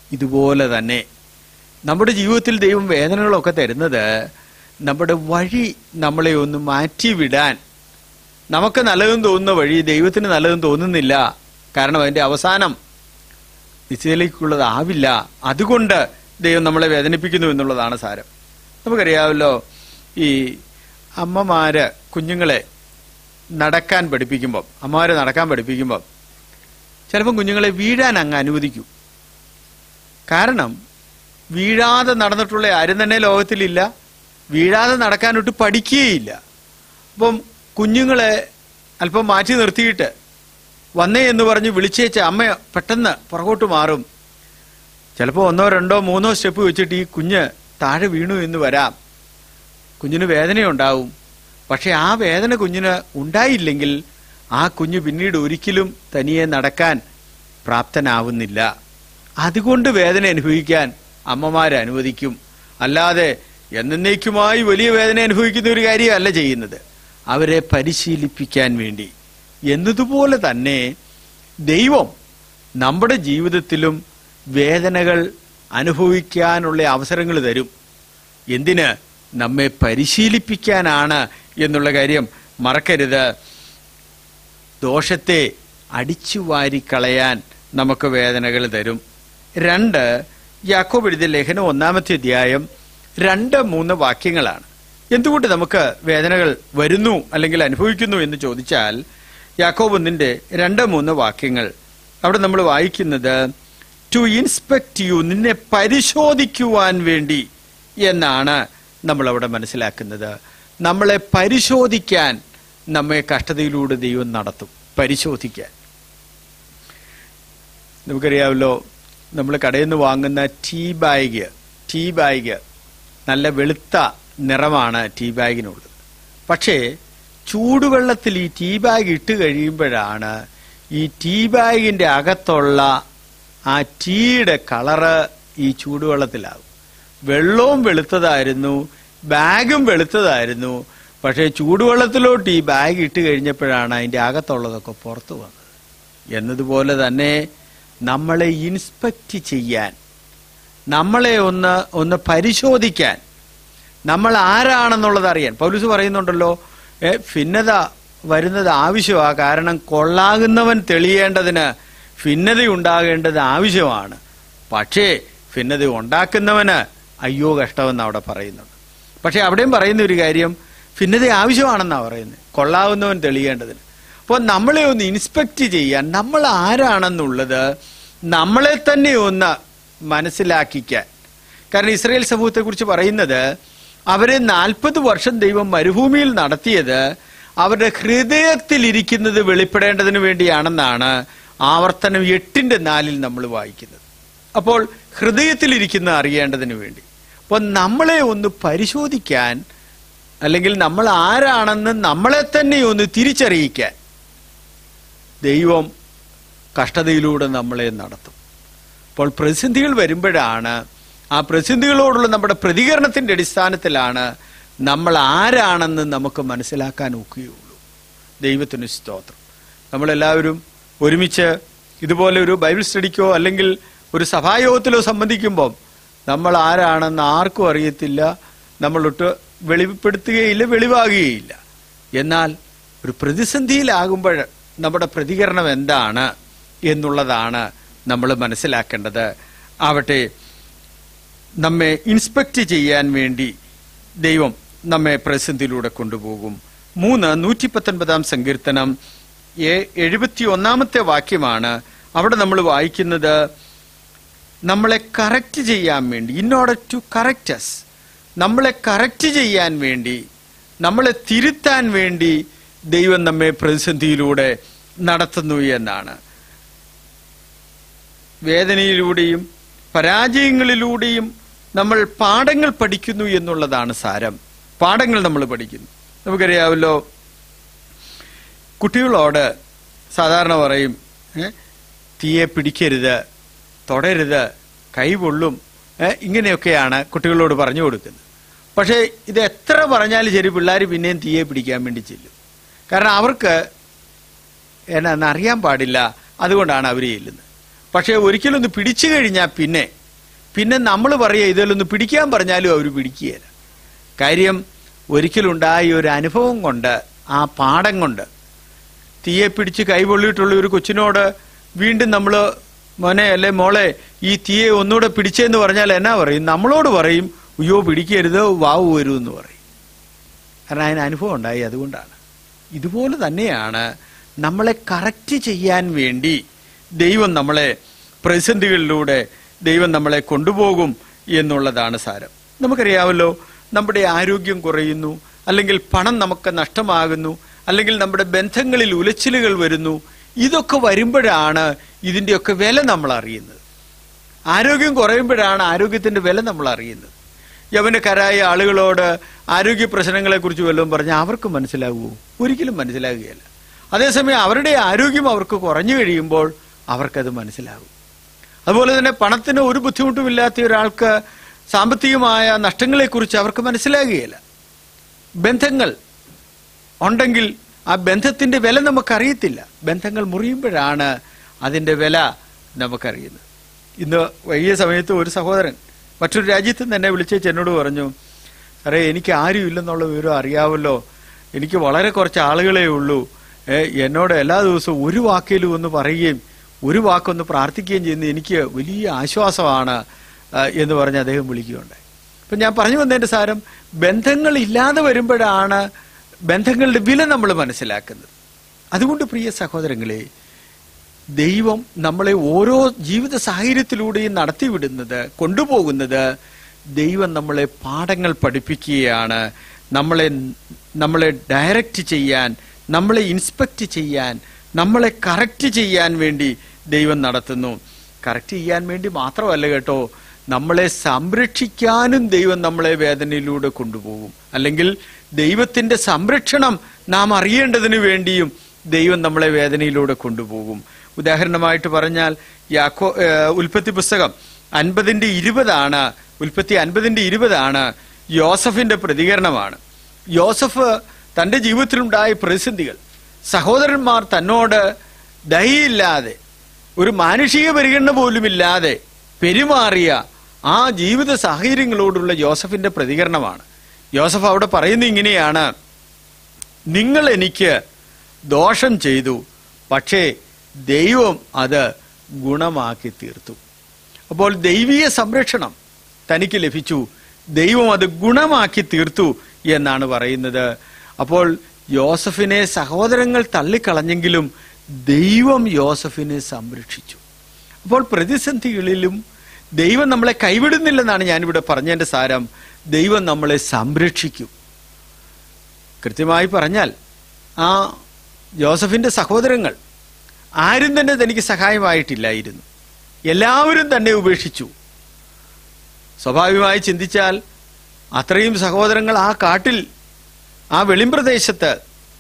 ഇതുപോലെ തന്നെ നമ്മുടെ ജീവിതത്തിൽ ദൈവം വേദനകളൊക്കെ തരുന്നത് നമ്മുടെ വഴി നമ്മളെ ഒന്ന് മാറ്റിവിടാൻ നമുക്ക് നല്ലതെന്ന് തോന്നുന്ന വഴി ദൈവത്തിന് നല്ലതെന്ന് തോന്നുന്നില്ല കാരണം അതിന്റെ അവസാനം നിശ്ചയിലേക്കുള്ളതാവില്ല അതുകൊണ്ട് ദൈവം നമ്മളെ വേദനിപ്പിക്കുന്നു എന്നുള്ളതാണ് സാരം നമുക്കറിയാമല്ലോ ഈ അമ്മമാര് കുഞ്ഞുങ്ങളെ നടക്കാൻ പഠിപ്പിക്കുമ്പം അമ്മമാരെ നടക്കാൻ പഠിപ്പിക്കുമ്പം ചിലപ്പം കുഞ്ഞുങ്ങളെ വീഴാൻ അങ്ങ് അനുവദിക്കും കാരണം വീഴാതെ നടന്നിട്ടുള്ള ആരും തന്നെ ലോകത്തിലില്ല വീഴാതെ നടക്കാനൊട്ട് പഠിക്കുകയില്ല അപ്പം കുഞ്ഞുങ്ങളെ അല്പം മാറ്റി നിർത്തിയിട്ട് വന്നേ എന്ന് പറഞ്ഞ് വിളിച്ചേച്ച അമ്മ പെട്ടെന്ന് പുറകോട്ട് മാറും ചിലപ്പോൾ ഒന്നോ രണ്ടോ മൂന്നോ സ്റ്റെപ്പ് വെച്ചിട്ട് ഈ കുഞ്ഞ് താഴെ വീണു എന്ന് വരാം കുഞ്ഞിന് വേദനയുണ്ടാവും പക്ഷെ ആ വേദന കുഞ്ഞിന് ഉണ്ടായില്ലെങ്കിൽ ആ കുഞ്ഞ് പിന്നീട് ഒരിക്കലും തനിയെ നടക്കാൻ പ്രാപ്തനാവുന്നില്ല അതുകൊണ്ട് വേദന അനുഭവിക്കാൻ അമ്മമാരെ അനുവദിക്കും അല്ലാതെ എന്നേക്കുമായി വലിയ വേദന അനുഭവിക്കുന്ന ഒരു കാര്യമല്ല ചെയ്യുന്നത് അവരെ പരിശീലിപ്പിക്കാൻ വേണ്ടി എന്നതുപോലെ തന്നെ ദൈവം നമ്മുടെ ജീവിതത്തിലും വേദനകൾ അനുഭവിക്കാനുള്ള അവസരങ്ങൾ തരും എന്തിന് നമ്മെ പരിശീലിപ്പിക്കാനാണ് എന്നുള്ള കാര്യം മറക്കരുത് ദോഷത്തെ അടിച്ചു വാരിക്കളയാൻ നമുക്ക് വേദനകൾ തരും രണ്ട് യാക്കോബ് എഴുതിയ ലേഖനം ഒന്നാമത്തെ അധ്യായം രണ്ട് മൂന്ന് വാക്യങ്ങളാണ് എന്തുകൊണ്ട് നമുക്ക് വേദനകൾ വരുന്നു അല്ലെങ്കിൽ അനുഭവിക്കുന്നു എന്ന് ചോദിച്ചാൽ യാക്കോബ് ഒന്നിന്റെ രണ്ട് മൂന്ന് വാക്യങ്ങൾ അവിടെ നമ്മൾ വായിക്കുന്നത് ടു ഇൻസ്പെക്ട് യു നിന്നെ പരിശോധിക്കുവാൻ വേണ്ടി എന്നാണ് നമ്മൾ അവിടെ മനസ്സിലാക്കുന്നത് നമ്മളെ പരിശോധിക്കാൻ നമ്മെ കഷ്ടതയിലൂടെ ദൈവം നടത്തും പരിശോധിക്കാൻ നമുക്കറിയാമല്ലോ നമ്മൾ കടയിൽ നിന്ന് വാങ്ങുന്ന ടീ ബാഗ് ടീ ബാഗ് നല്ല വെളുത്ത നിറമാണ് ടീ ബാഗിനുള്ളത് പക്ഷേ ചൂടുവെള്ളത്തിൽ ഈ ടീ ബാഗ് ഇട്ട് കഴിയുമ്പോഴാണ് ഈ ടീ ബാഗിന്റെ അകത്തുള്ള ആ ടീയുടെ കളറ് ഈ ചൂടുവെള്ളത്തിലാകും വെള്ളവും വെളുത്തതായിരുന്നു ബാഗും വെളുത്തതായിരുന്നു പക്ഷേ ചൂടുവെള്ളത്തിലോട്ട് ഈ ബാഗ് ഇട്ട് കഴിഞ്ഞപ്പോഴാണ് അതിന്റെ അകത്തുള്ളതൊക്കെ പുറത്തു വന്നത് എന്നതുപോലെ തന്നെ നമ്മളെ ഇൻസ്പെക്ട് ചെയ്യാൻ നമ്മളെ ഒന്ന് ഒന്ന് പരിശോധിക്കാൻ നമ്മൾ ആരാണെന്നുള്ളത് അറിയാൻ പൗലൂസ് പറയുന്നുണ്ടല്ലോ ഏ, ഭിന്നത വരുന്നത് ആവശ്യമാണ് കാരണം കൊള്ളാകുന്നവൻ തെളിയേണ്ടതിന് ഭിന്നത ഉണ്ടാകേണ്ടത് ആവശ്യമാണ് പക്ഷേ ഭിന്നത ഉണ്ടാക്കുന്നവന് അയ്യോ കഷ്ടമെന്ന് അവിടെ പറയുന്നുണ്ട് പക്ഷെ അവിടെയും പറയുന്ന ഒരു കാര്യം ഭിന്നത ആവശ്യമാണെന്നാണ് പറയുന്നത് കൊള്ളാവുന്നവൻ തെളിയേണ്ടതിന് അപ്പോൾ നമ്മളെ ഒന്ന് ഇൻസ്പെക്ട് ചെയ്യാൻ നമ്മൾ ആരാണെന്നുള്ളത് നമ്മളെ തന്നെ ഒന്ന് മനസ്സിലാക്കിക്കാൻ കാരണം ഇസ്രയേൽ സമൂഹത്തെ കുറിച്ച് പറയുന്നത് അവരെ നാൽപ്പത് വർഷം ദൈവം മരുഭൂമിയിൽ നടത്തിയത് അവരുടെ ഹൃദയത്തിൽ ഇരിക്കുന്നത് വെളിപ്പെടേണ്ടതിന് വേണ്ടിയാണെന്നാണ് ആവർത്തനം എട്ടിന്റെ നാലിൽ നമ്മൾ വായിക്കുന്നത് അപ്പോൾ ഹൃദയത്തിലിരിക്കുന്ന അറിയേണ്ടതിന് വേണ്ടി അപ്പോൾ നമ്മളെ ഒന്ന് പരിശോധിക്കാൻ അല്ലെങ്കിൽ നമ്മൾ ആരാണെന്ന് നമ്മളെ തന്നെ ഒന്ന് തിരിച്ചറിയിക്കാൻ ദൈവം കഷ്ടതയിലൂടെ നമ്മളെ നടത്തും അപ്പോൾ പ്രതിസന്ധികൾ വരുമ്പോഴാണ് ആ പ്രതിസന്ധികളോടുള്ള നമ്മുടെ പ്രതികരണത്തിന്റെ അടിസ്ഥാനത്തിലാണ് നമ്മൾ ആരാണെന്ന് നമുക്ക് മനസ്സിലാക്കാൻ ഒക്കുകയുള്ളൂ ദൈവത്തിന് സ്തോത്രം നമ്മളെല്ലാവരും ഒരുമിച്ച് ഇതുപോലെ ഒരു ബൈബിൾ സ്റ്റഡിക്കോ അല്ലെങ്കിൽ ഒരു സഭായോഗത്തിലോ സംബന്ധിക്കുമ്പം നമ്മൾ ആരാണെന്ന് ആർക്കും അറിയത്തില്ല നമ്മളൊട്ട് വെളിപ്പെടുത്തുകയില്ല വെളിവാകുകയില്ല എന്നാൽ ഒരു പ്രതിസന്ധിയിലാകുമ്പോൾ നമ്മുടെ പ്രതികരണം എന്താണ് എന്നുള്ളതാണ് നമ്മൾ മനസ്സിലാക്കേണ്ടത് ആവട്ടെ നമ്മെ ഇൻസ്പെക്ട് ചെയ്യാൻ വേണ്ടി ദൈവം നമ്മെ പ്രതിസന്ധിയിലൂടെ കൊണ്ടുപോകും മൂന്ന് നൂറ്റി പത്തൊൻപതാം സങ്കീർത്തനം എഴുപത്തി ഒന്നാമത്തെ വാക്യമാണ് അവിടെ നമ്മൾ വായിക്കുന്നത് നമ്മളെ കറക്റ്റ് ചെയ്യാൻ വേണ്ടി ഇൻ ഓർഡർ ടു കറക്റ്റസ് നമ്മളെ കറക്റ്റ് ചെയ്യാൻ വേണ്ടി നമ്മളെ തിരുത്താൻ വേണ്ടി ദൈവം നമ്മെ പ്രതിസന്ധിയിലൂടെ നടത്തുന്നു എന്നാണ് വേദനയിലൂടെയും പരാജയങ്ങളിലൂടെയും നമ്മൾ പാഠങ്ങൾ പഠിക്കുന്നു എന്നുള്ളതാണ് സാരം പാഠങ്ങൾ നമ്മൾ പഠിക്കുന്നു നമുക്കറിയാമല്ലോ കുട്ടികളോട് സാധാരണ പറയും ഏ, തീയെ പിടിക്കരുത് തൊടരുത് കൈ പൊള്ളും ഏ, ഇങ്ങനെയൊക്കെയാണ് കുട്ടികളോട് പറഞ്ഞു കൊടുക്കുന്നത് പക്ഷേ ഇത് എത്ര പറഞ്ഞാലും ശരി പിള്ളേർ പിന്നെയും തീയെ പിടിക്കാൻ വേണ്ടി ചെല്ലും കാരണം അവർക്ക് എന്നാന്ന് അറിയാൻ പാടില്ല അതുകൊണ്ടാണ് അവർ ചെല്ലുന്നത് പക്ഷേ ഒരിക്കലൊന്ന് പിടിച്ചു കഴിഞ്ഞാൽ പിന്നെ പിന്നെ നമ്മൾ പറയുക ഇതിലൊന്ന് പിടിക്കാൻ പറഞ്ഞാലും അവർ പിടിക്കുകയില്ല കാര്യം ഒരിക്കലുണ്ടായ ഒരു അനുഭവം കൊണ്ട് ആ പാഠം കൊണ്ട് തീയെ പിടിച്ച് കൈപൊള്ളിയിട്ടുള്ള ഒരു കൊച്ചിനോട് വീണ്ടും നമ്മൾ മോനെ അല്ലെ മോളെ ഈ തീയെ ഒന്നുകൂടെ പിടിച്ചെന്ന് പറഞ്ഞാൽ എന്നാ പറയും നമ്മളോട് പറയും അയ്യോ പിടിക്കരുത് വാവ് വരൂ എന്ന് പറയും കാരണം അതിന് അനുഭവം ഉണ്ടായി അതുകൊണ്ടാണ് ഇതുപോലെ തന്നെയാണ് നമ്മളെ കറക്റ്റ് ചെയ്യാൻ വേണ്ടി ദൈവം നമ്മളെ പ്രതിസന്ധികളിലൂടെ ദൈവം നമ്മളെ കൊണ്ടുപോകും എന്നുള്ളതാണ് സാരം നമുക്കറിയാമല്ലോ നമ്മുടെ ആരോഗ്യം കുറയുന്നു അല്ലെങ്കിൽ പണം നമുക്ക് നഷ്ടമാകുന്നു അല്ലെങ്കിൽ നമ്മുടെ ബന്ധങ്ങളിൽ ഉലച്ചിലുകൾ വരുന്നു ഇതൊക്കെ വരുമ്പോഴാണ് ഇതിൻ്റെയൊക്കെ വില നമ്മൾ അറിയുന്നത് ആരോഗ്യം കുറയുമ്പോഴാണ് ആരോഗ്യത്തിന്റെ വില നമ്മൾ അറിയുന്നത് യവനക്കാരായ ആളുകളോട് ആരോഗ്യ പ്രശ്നങ്ങളെക്കുറിച്ച് വല്ലതും പറഞ്ഞാൽ അവർക്ക് മനസ്സിലാകുമോ ഒരിക്കലും മനസ്സിലാകുകയില്ല അതേസമയം അവരുടെ ആരോഗ്യം അവർക്ക് കുറഞ്ഞു കഴിയുമ്പോൾ അവർക്കത് മനസ്സിലാകും അതുപോലെ തന്നെ പണത്തിന് ഒരു ബുദ്ധിമുട്ടുമില്ലാത്ത ഒരാൾക്ക് സാമ്പത്തികമായ നഷ്ടങ്ങളെക്കുറിച്ച് അവർക്ക് മനസ്സിലാകുകയില്ല ബന്ധങ്ങൾ ഉണ്ടെങ്കിൽ ആ ബന്ധത്തിന്റെ വില നമുക്കറിയത്തില്ല ബന്ധങ്ങൾ മുറിയുമ്പോഴാണ് അതിന്റെ വില നമുക്കറിയുന്നത് ഇന്ന് വൈകിയ സമയത്ത് ഒരു സഹോദരൻ മറ്റൊരു രാജ്യത്ത് നിന്ന് എന്നെ വിളിച്ച് എന്നോട് പറഞ്ഞു സാറേ എനിക്ക് ആരും ഇല്ലെന്നുള്ള വിവരം അറിയാമല്ലോ എനിക്ക് വളരെ കുറച്ച് ആളുകളെ ഉള്ളൂ ഏ, എന്നോട് എല്ലാ ദിവസവും ഒരു വാക്കിലും ഒന്ന് പറയുകയും ഒരു വാക്കൊന്ന് പ്രാർത്ഥിക്കുകയും ചെയ്യുന്നത് എനിക്ക് വലിയ ആശ്വാസമാണ് ആ, എന്ന് പറഞ്ഞ് അദ്ദേഹം വിളിക്കുകയുണ്ടായി അപ്പൊ ഞാൻ പറഞ്ഞു വന്നതിന്റെ സാരം ബന്ധങ്ങൾ ഇല്ലാതെ വരുമ്പോഴാണ് ബന്ധങ്ങളുടെ വില നമ്മൾ മനസ്സിലാക്കുന്നത് അതുകൊണ്ട് പ്രിയ സഹോദരങ്ങളെ ദൈവം നമ്മളെ ഓരോ ജീവിത സാഹചര്യത്തിലൂടെയും നടത്തിവിടുന്നത് കൊണ്ടുപോകുന്നത് ദൈവം നമ്മളെ പാഠങ്ങൾ പഠിപ്പിക്കുകയാണ് നമ്മളെ നമ്മളെ ഡയറക്റ്റ് ചെയ്യാൻ നമ്മളെ ഇൻസ്പെക്ട് ചെയ്യാൻ നമ്മളെ കറക്റ്റ് ചെയ്യാൻ വേണ്ടി ദൈവം നടത്തുന്നു കറക്റ്റ് ചെയ്യാൻ വേണ്ടി മാത്രമല്ല കേട്ടോ നമ്മളെ സംരക്ഷിക്കാനും ദൈവം നമ്മളെ വേദനയിലൂടെ കൊണ്ടുപോകും അല്ലെങ്കിൽ ദൈവത്തിന്റെ സംരക്ഷണം നാം അറിയേണ്ടതിന് വേണ്ടിയും ദൈവം നമ്മളെ വേദനയിലൂടെ കൊണ്ടുപോകും ഉദാഹരണമായിട്ട് പറഞ്ഞാൽ യാക്കോ ഏഹ് ഉൽപ്പത്തി പുസ്തകം അൻപതിന്റെ ഇരുപതാണ് ഉൽപ്പത്തി അൻപതിന്റെ ഇരുപതാണ് യോസഫിന്റെ പ്രതികരണമാണ് യോസഫ് തന്റെ ജീവിതത്തിലുണ്ടായ പ്രതിസന്ധികൾ സഹോദരന്മാർ തന്നോട് ദയയില്ലാതെ ഒരു മാനുഷിക പരിഗണന പോലുമില്ലാതെ പെരുമാറിയ ആ ജീവിത സാഹചര്യങ്ങളോടുള്ള യോസഫിന്റെ പ്രതികരണമാണ് യോസഫ് അവിടെ പറയുന്നത് ഇങ്ങനെയാണ് നിങ്ങൾ എനിക്ക് ദോഷം ചെയ്തു പക്ഷേ ദൈവം അത് ഗുണമാക്കി തീർത്തു അപ്പോൾ ദൈവീയ സംരക്ഷണം തനിക്ക് ലഭിച്ചു ദൈവം അത് ഗുണമാക്കി തീർത്തു എന്നാണ് പറയുന്നത് അപ്പോൾ യോസഫിനെ സഹോദരങ്ങൾ തള്ളിക്കളഞ്ഞെങ്കിലും ദൈവം യോസഫിനെ സംരക്ഷിച്ചു അപ്പോൾ പ്രതിസന്ധികളിലും ദൈവം നമ്മളെ കൈവിടുന്നില്ലെന്നാണ് ഞാനിവിടെ പറഞ്ഞതിന്റെ സാരം ദൈവം നമ്മളെ സംരക്ഷിക്കും കൃത്യമായി പറഞ്ഞാൽ ആ ജോസഫിന്റെ സഹോദരങ്ങൾ ആരും തന്നെ തനിക്ക് സഹായമായിട്ടില്ലായിരുന്നു എല്ലാവരും തന്നെ ഉപേക്ഷിച്ചു സ്വാഭാവികമായി ചിന്തിച്ചാൽ അത്രയും സഹോദരങ്ങൾ ആ കാട്ടിൽ ആ വെളിമ്പ്രദേശത്ത്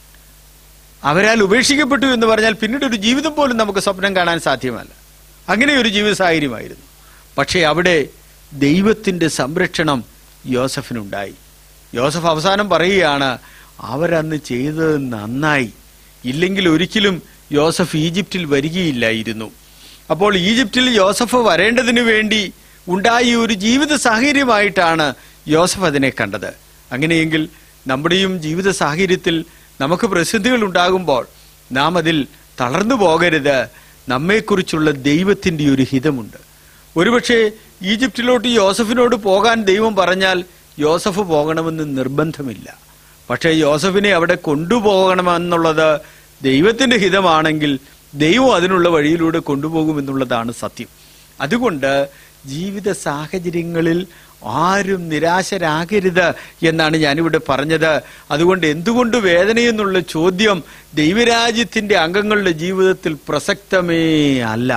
അവരാൽ ഉപേക്ഷിക്കപ്പെട്ടു എന്ന് പറഞ്ഞാൽ പിന്നീട് ഒരു ജീവിതം പോലും നമുക്ക് സ്വപ്നം കാണാൻ സാധ്യമല്ല അങ്ങനെ ഒരു ജീവിത സാഹചര്യമായിരുന്നു പക്ഷേ അവിടെ ദൈവത്തിന്റെ സംരക്ഷണം യോസഫിനുണ്ടായി യോസഫ് അവസാനം പറയുകയാണ് അവരന്ന് ചെയ്തത് നന്നായി ഇല്ലെങ്കിൽ ഒരിക്കലും യോസഫ് ഈജിപ്തിൽ വരികയില്ലായിരുന്നു അപ്പോൾ ഈജിപ്തിൽ യോസഫ് വരേണ്ടതിനു വേണ്ടി ഉണ്ടായ ഒരു ജീവിത സാഹചര്യമായിട്ടാണ് യോസഫ് അതിനെ കണ്ടത് അങ്ങനെയെങ്കിൽ നമ്മുടെയും ജീവിത സാഹചര്യത്തിൽ നമുക്ക് പ്രതിസന്ധികൾ ഉണ്ടാകുമ്പോൾ നാം അതിൽ തളർന്നു പോകരുത് നമ്മെക്കുറിച്ചുള്ള ദൈവത്തിന്റെ ഒരു ഹിതമുണ്ട് ഒരുപക്ഷെ ഈജിപ്തിലോട്ട് യോസഫിനോട് പോകാൻ ദൈവം പറഞ്ഞാൽ യോസഫ് പോകണമെന്ന് നിർബന്ധമില്ല പക്ഷേ യോസഫിനെ അവിടെ കൊണ്ടുപോകണമെന്നുള്ളത് ദൈവത്തിന്റെ ഹിതമാണെങ്കിൽ ദൈവം അതിനുള്ള വഴിയിലൂടെ കൊണ്ടുപോകുമെന്നുള്ളതാണ് സത്യം അതുകൊണ്ട് ജീവിത സാഹചര്യങ്ങളിൽ ആരും നിരാശരാകരുത് എന്നാണ് ഞാനിവിടെ പറഞ്ഞത് അതുകൊണ്ട് എന്തുകൊണ്ട് വേദനയെന്നുള്ള ചോദ്യം ദൈവരാജ്യത്തിന്റെ അംഗങ്ങളുടെ ജീവിതത്തിൽ പ്രസക്തമേ അല്ല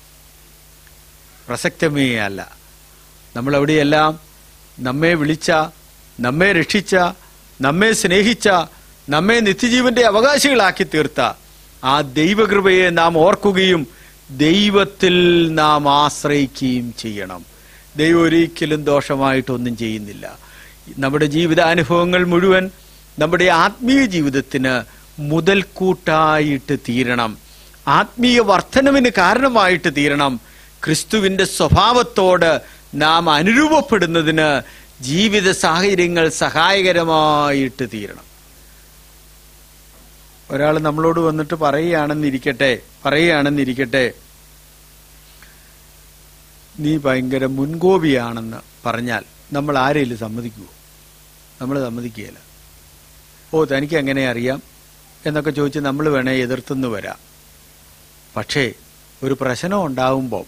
പ്രസക്തമേ അല്ല നമ്മൾ അവിടെയെല്ലാം നമ്മെ വിളിച്ച നമ്മെ രക്ഷിച്ച നമ്മെ സ്നേഹിച്ച നമ്മെ നിത്യജീവന്റെ അവകാശികളാക്കി തീർത്ത ആ ദൈവകൃപയെ നാം ഓർക്കുകയും ദൈവത്തിൽ നാം ആശ്രയിക്കുകയും ചെയ്യണം ദൈവം ഒരിക്കലും ദോഷമായിട്ടൊന്നും ചെയ്യുന്നില്ല നമ്മുടെ ജീവിതാനുഭവങ്ങൾ മുഴുവൻ നമ്മുടെ ആത്മീയ ജീവിതത്തിന് മുതൽക്കൂട്ടായിട്ട് തീരണം ആത്മീയ വർധനവിന് കാരണമായിട്ട് തീരണം ക്രിസ്തുവിന്റെ സ്വഭാവത്തോട് നാം അനുരൂപപ്പെടുന്നതിന് ജീവിത സാഹചര്യങ്ങൾ സഹായകരമായിട്ട് തീരണം ഒരാൾ നമ്മളോട് വന്നിട്ട് പറയുകയാണെന്നിരിക്കട്ടെ പറയുകയാണെന്നിരിക്കട്ടെ നീ ഭയങ്കര മുൻകോപിയാണെന്ന് പറഞ്ഞാൽ നമ്മൾ ആരെയും സമ്മതിക്കുമോ നമ്മൾ സമ്മതിക്കുകയില്ല ഓ തനിക്ക് എങ്ങനെ അറിയാം എന്നൊക്കെ ചോദിച്ച് നമ്മൾ വേണേ എതിർത്തുനിന്ന് വരാം പക്ഷേ ഒരു പ്രശ്നം ഉണ്ടാവുമ്പോൾ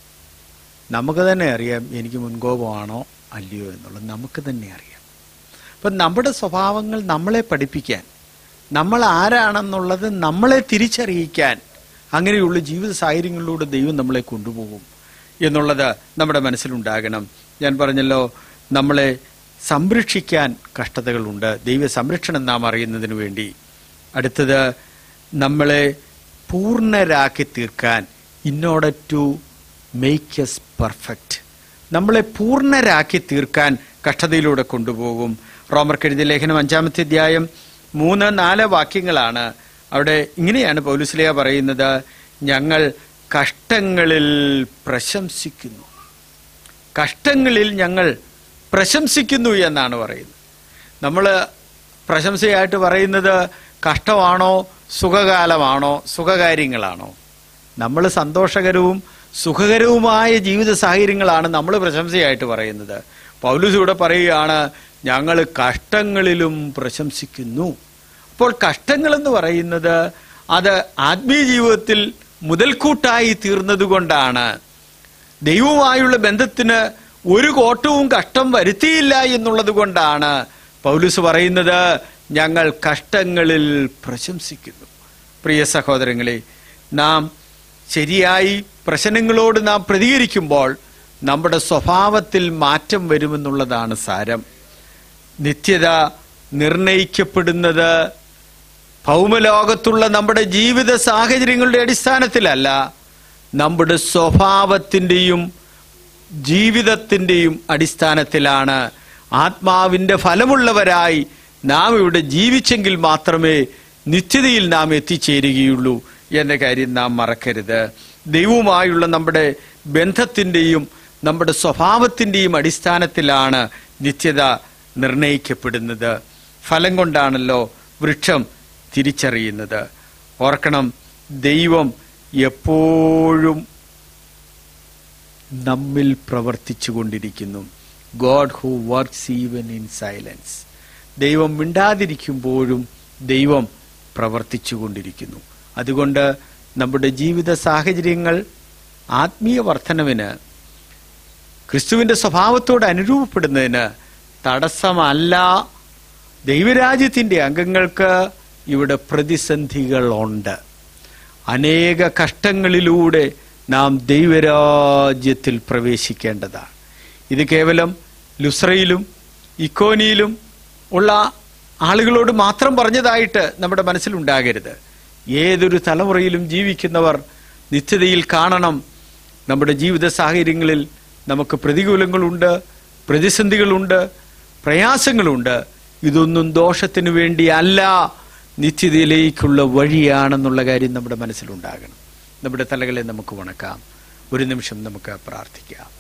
നമുക്ക് തന്നെ അറിയാം എനിക്ക് മുൻകോപമാണോ അല്ലയോ എന്നുള്ളത് നമുക്ക് തന്നെ അറിയാം അപ്പം നമ്മുടെ സ്വഭാവങ്ങൾ നമ്മളെ പഠിപ്പിക്കാൻ നമ്മൾ ആരാണെന്നുള്ളത് നമ്മളെ തിരിച്ചറിയിക്കാൻ അങ്ങനെയുള്ള ജീവിത സാഹചര്യങ്ങളിലൂടെ ദൈവം നമ്മളെ കൊണ്ടുപോകും എന്നുള്ളത് നമ്മുടെ മനസ്സിലുണ്ടാകണം ഞാൻ പറഞ്ഞല്ലോ നമ്മളെ സംരക്ഷിക്കാൻ കഷ്ടതകളുണ്ട് ദൈവ സംരക്ഷണം നാം അറിയുന്നതിന് വേണ്ടി അടുത്തത് നമ്മളെ പൂർണ്ണരാക്കി തീർക്കാൻ in order to make us perfect നമ്മളെ പൂർണ്ണരാക്കി തീർക്കാൻ കഷ്ടതയിലൂടെ കൊണ്ടുപോകും റോമർക്കെഴുതിയ ലേഖനം അഞ്ചാമത്തെ അധ്യായം മൂന്ന് നാല് വാക്യങ്ങളാണ് അവിടെ ഇങ്ങനെയാണ് പൗലുസ്ലിയ പറയുന്നത് ഞങ്ങൾ കഷ്ടങ്ങളിൽ പ്രശംസിക്കുന്നു കഷ്ടങ്ങളിൽ ഞങ്ങൾ പ്രശംസിക്കുന്നു എന്നാണ് പറയുന്നത് നമ്മൾ പ്രശംസയായിട്ട് പറയുന്നത് കഷ്ടമാണോ സുഖകാലമാണോ സുഖകാര്യങ്ങളാണോ നമ്മൾ സന്തോഷകരവും സുഖകരവുമായ ജീവിത സാഹചര്യങ്ങളാണ് നമ്മൾ പ്രശംസയായിട്ട് പറയുന്നത് പൗലൂസ് ഇവിടെ പറയുകയാണ് ഞങ്ങൾ കഷ്ടങ്ങളിലും പ്രശംസിക്കുന്നു അപ്പോൾ കഷ്ടങ്ങളെന്ന് പറയുന്നത് അത് ആത്മീയ ജീവിതത്തിൽ മുതൽക്കൂട്ടായി തീർന്നതുകൊണ്ടാണ് ദൈവവുമായുള്ള ബന്ധത്തിന് ഒരു കോട്ടവും കഷ്ടം വരുത്തിയില്ല എന്നുള്ളത് കൊണ്ടാണ് പൗലൂസ് പറയുന്നത് ഞങ്ങൾ കഷ്ടങ്ങളിൽ പ്രശംസിക്കുന്നു പ്രിയ സഹോദരങ്ങളെ നാം ശരിയായി പ്രശ്നങ്ങളോട് നാം പ്രതികരിക്കുമ്പോൾ നമ്മുടെ സ്വഭാവത്തിൽ മാറ്റം വരുമെന്നുള്ളതാണ് സാരം നിത്യത നിർണയിക്കപ്പെടുന്നത് ഭൗമലോകത്തുള്ള നമ്മുടെ ജീവിത സാഹചര്യങ്ങളുടെ അടിസ്ഥാനത്തിലല്ല നമ്മുടെ സ്വഭാവത്തിൻ്റെയും ജീവിതത്തിൻ്റെയും അടിസ്ഥാനത്തിലാണ് ആത്മാവിൻ്റെ ഫലമുള്ളവരായി നാം ഇവിടെ ജീവിച്ചെങ്കിൽ മാത്രമേ നിത്യതയിൽ നാം എത്തിച്ചേരുകയുള്ളൂ എന്ന കാര്യം നാം മറക്കരുത് ദൈവവുമായുള്ള നമ്മുടെ ബന്ധത്തിൻ്റെയും നമ്മുടെ സ്വഭാവത്തിൻ്റെയും അടിസ്ഥാനത്തിലാണ് നിത്യത നിർണയിക്കപ്പെടുന്നത് ഫലം കൊണ്ടാണല്ലോ വൃക്ഷം തിരിച്ചറിയുന്നത് ഓർക്കണം ദൈവം എപ്പോഴും നമ്മിൽ പ്രവർത്തിച്ചു കൊണ്ടിരിക്കുന്നു God who works even in silence ദൈവം മിണ്ടാതിരിക്കുമ്പോഴും ദൈവം പ്രവർത്തിച്ചു കൊണ്ടിരിക്കുന്നു അതുകൊണ്ട് നമ്മുടെ ജീവിത സാഹചര്യങ്ങൾ ആത്മീയ വർധനവിന് ക്രിസ്തുവിന്റെ സ്വഭാവത്തോട് അനുരൂപപ്പെടുന്നതിന് തടസ്സമല്ല ദൈവരാജ്യത്തിന്റെ അംഗങ്ങൾക്ക് ഇവിടെ പ്രതിസന്ധികളുണ്ട് അനേക കഷ്ടങ്ങളിലൂടെ നാം ദൈവരാജ്യത്തിൽ പ്രവേശിക്കേണ്ടതാണ് ഇത് കേവലം ലുസ്രയിലും ഇക്കോനിയിലും ഉള്ള ആളുകളോട് മാത്രം പറഞ്ഞതായിട്ട് നമ്മുടെ മനസ്സിലുണ്ടാകരുത് ഏതൊരു തലമുറയിലും ജീവിക്കുന്നവർ നിത്യതയിൽ കാണണം നമ്മുടെ ജീവിത സാഹചര്യങ്ങളിൽ നമുക്ക് പ്രതികൂലങ്ങളുണ്ട് പ്രതിസന്ധികളുണ്ട് പ്രയാസങ്ങളുണ്ട് ഇതൊന്നും ദോഷത്തിനു വേണ്ടി അല്ല നിത്യതയിലേക്കുള്ള വഴിയാണെന്നുള്ള കാര്യം നമ്മുടെ മനസ്സിലുണ്ടാകണം നമ്മുടെ തലകളെ നമുക്ക് വണക്കാം ഒരു നിമിഷം നമുക്ക് പ്രാർത്ഥിക്കാം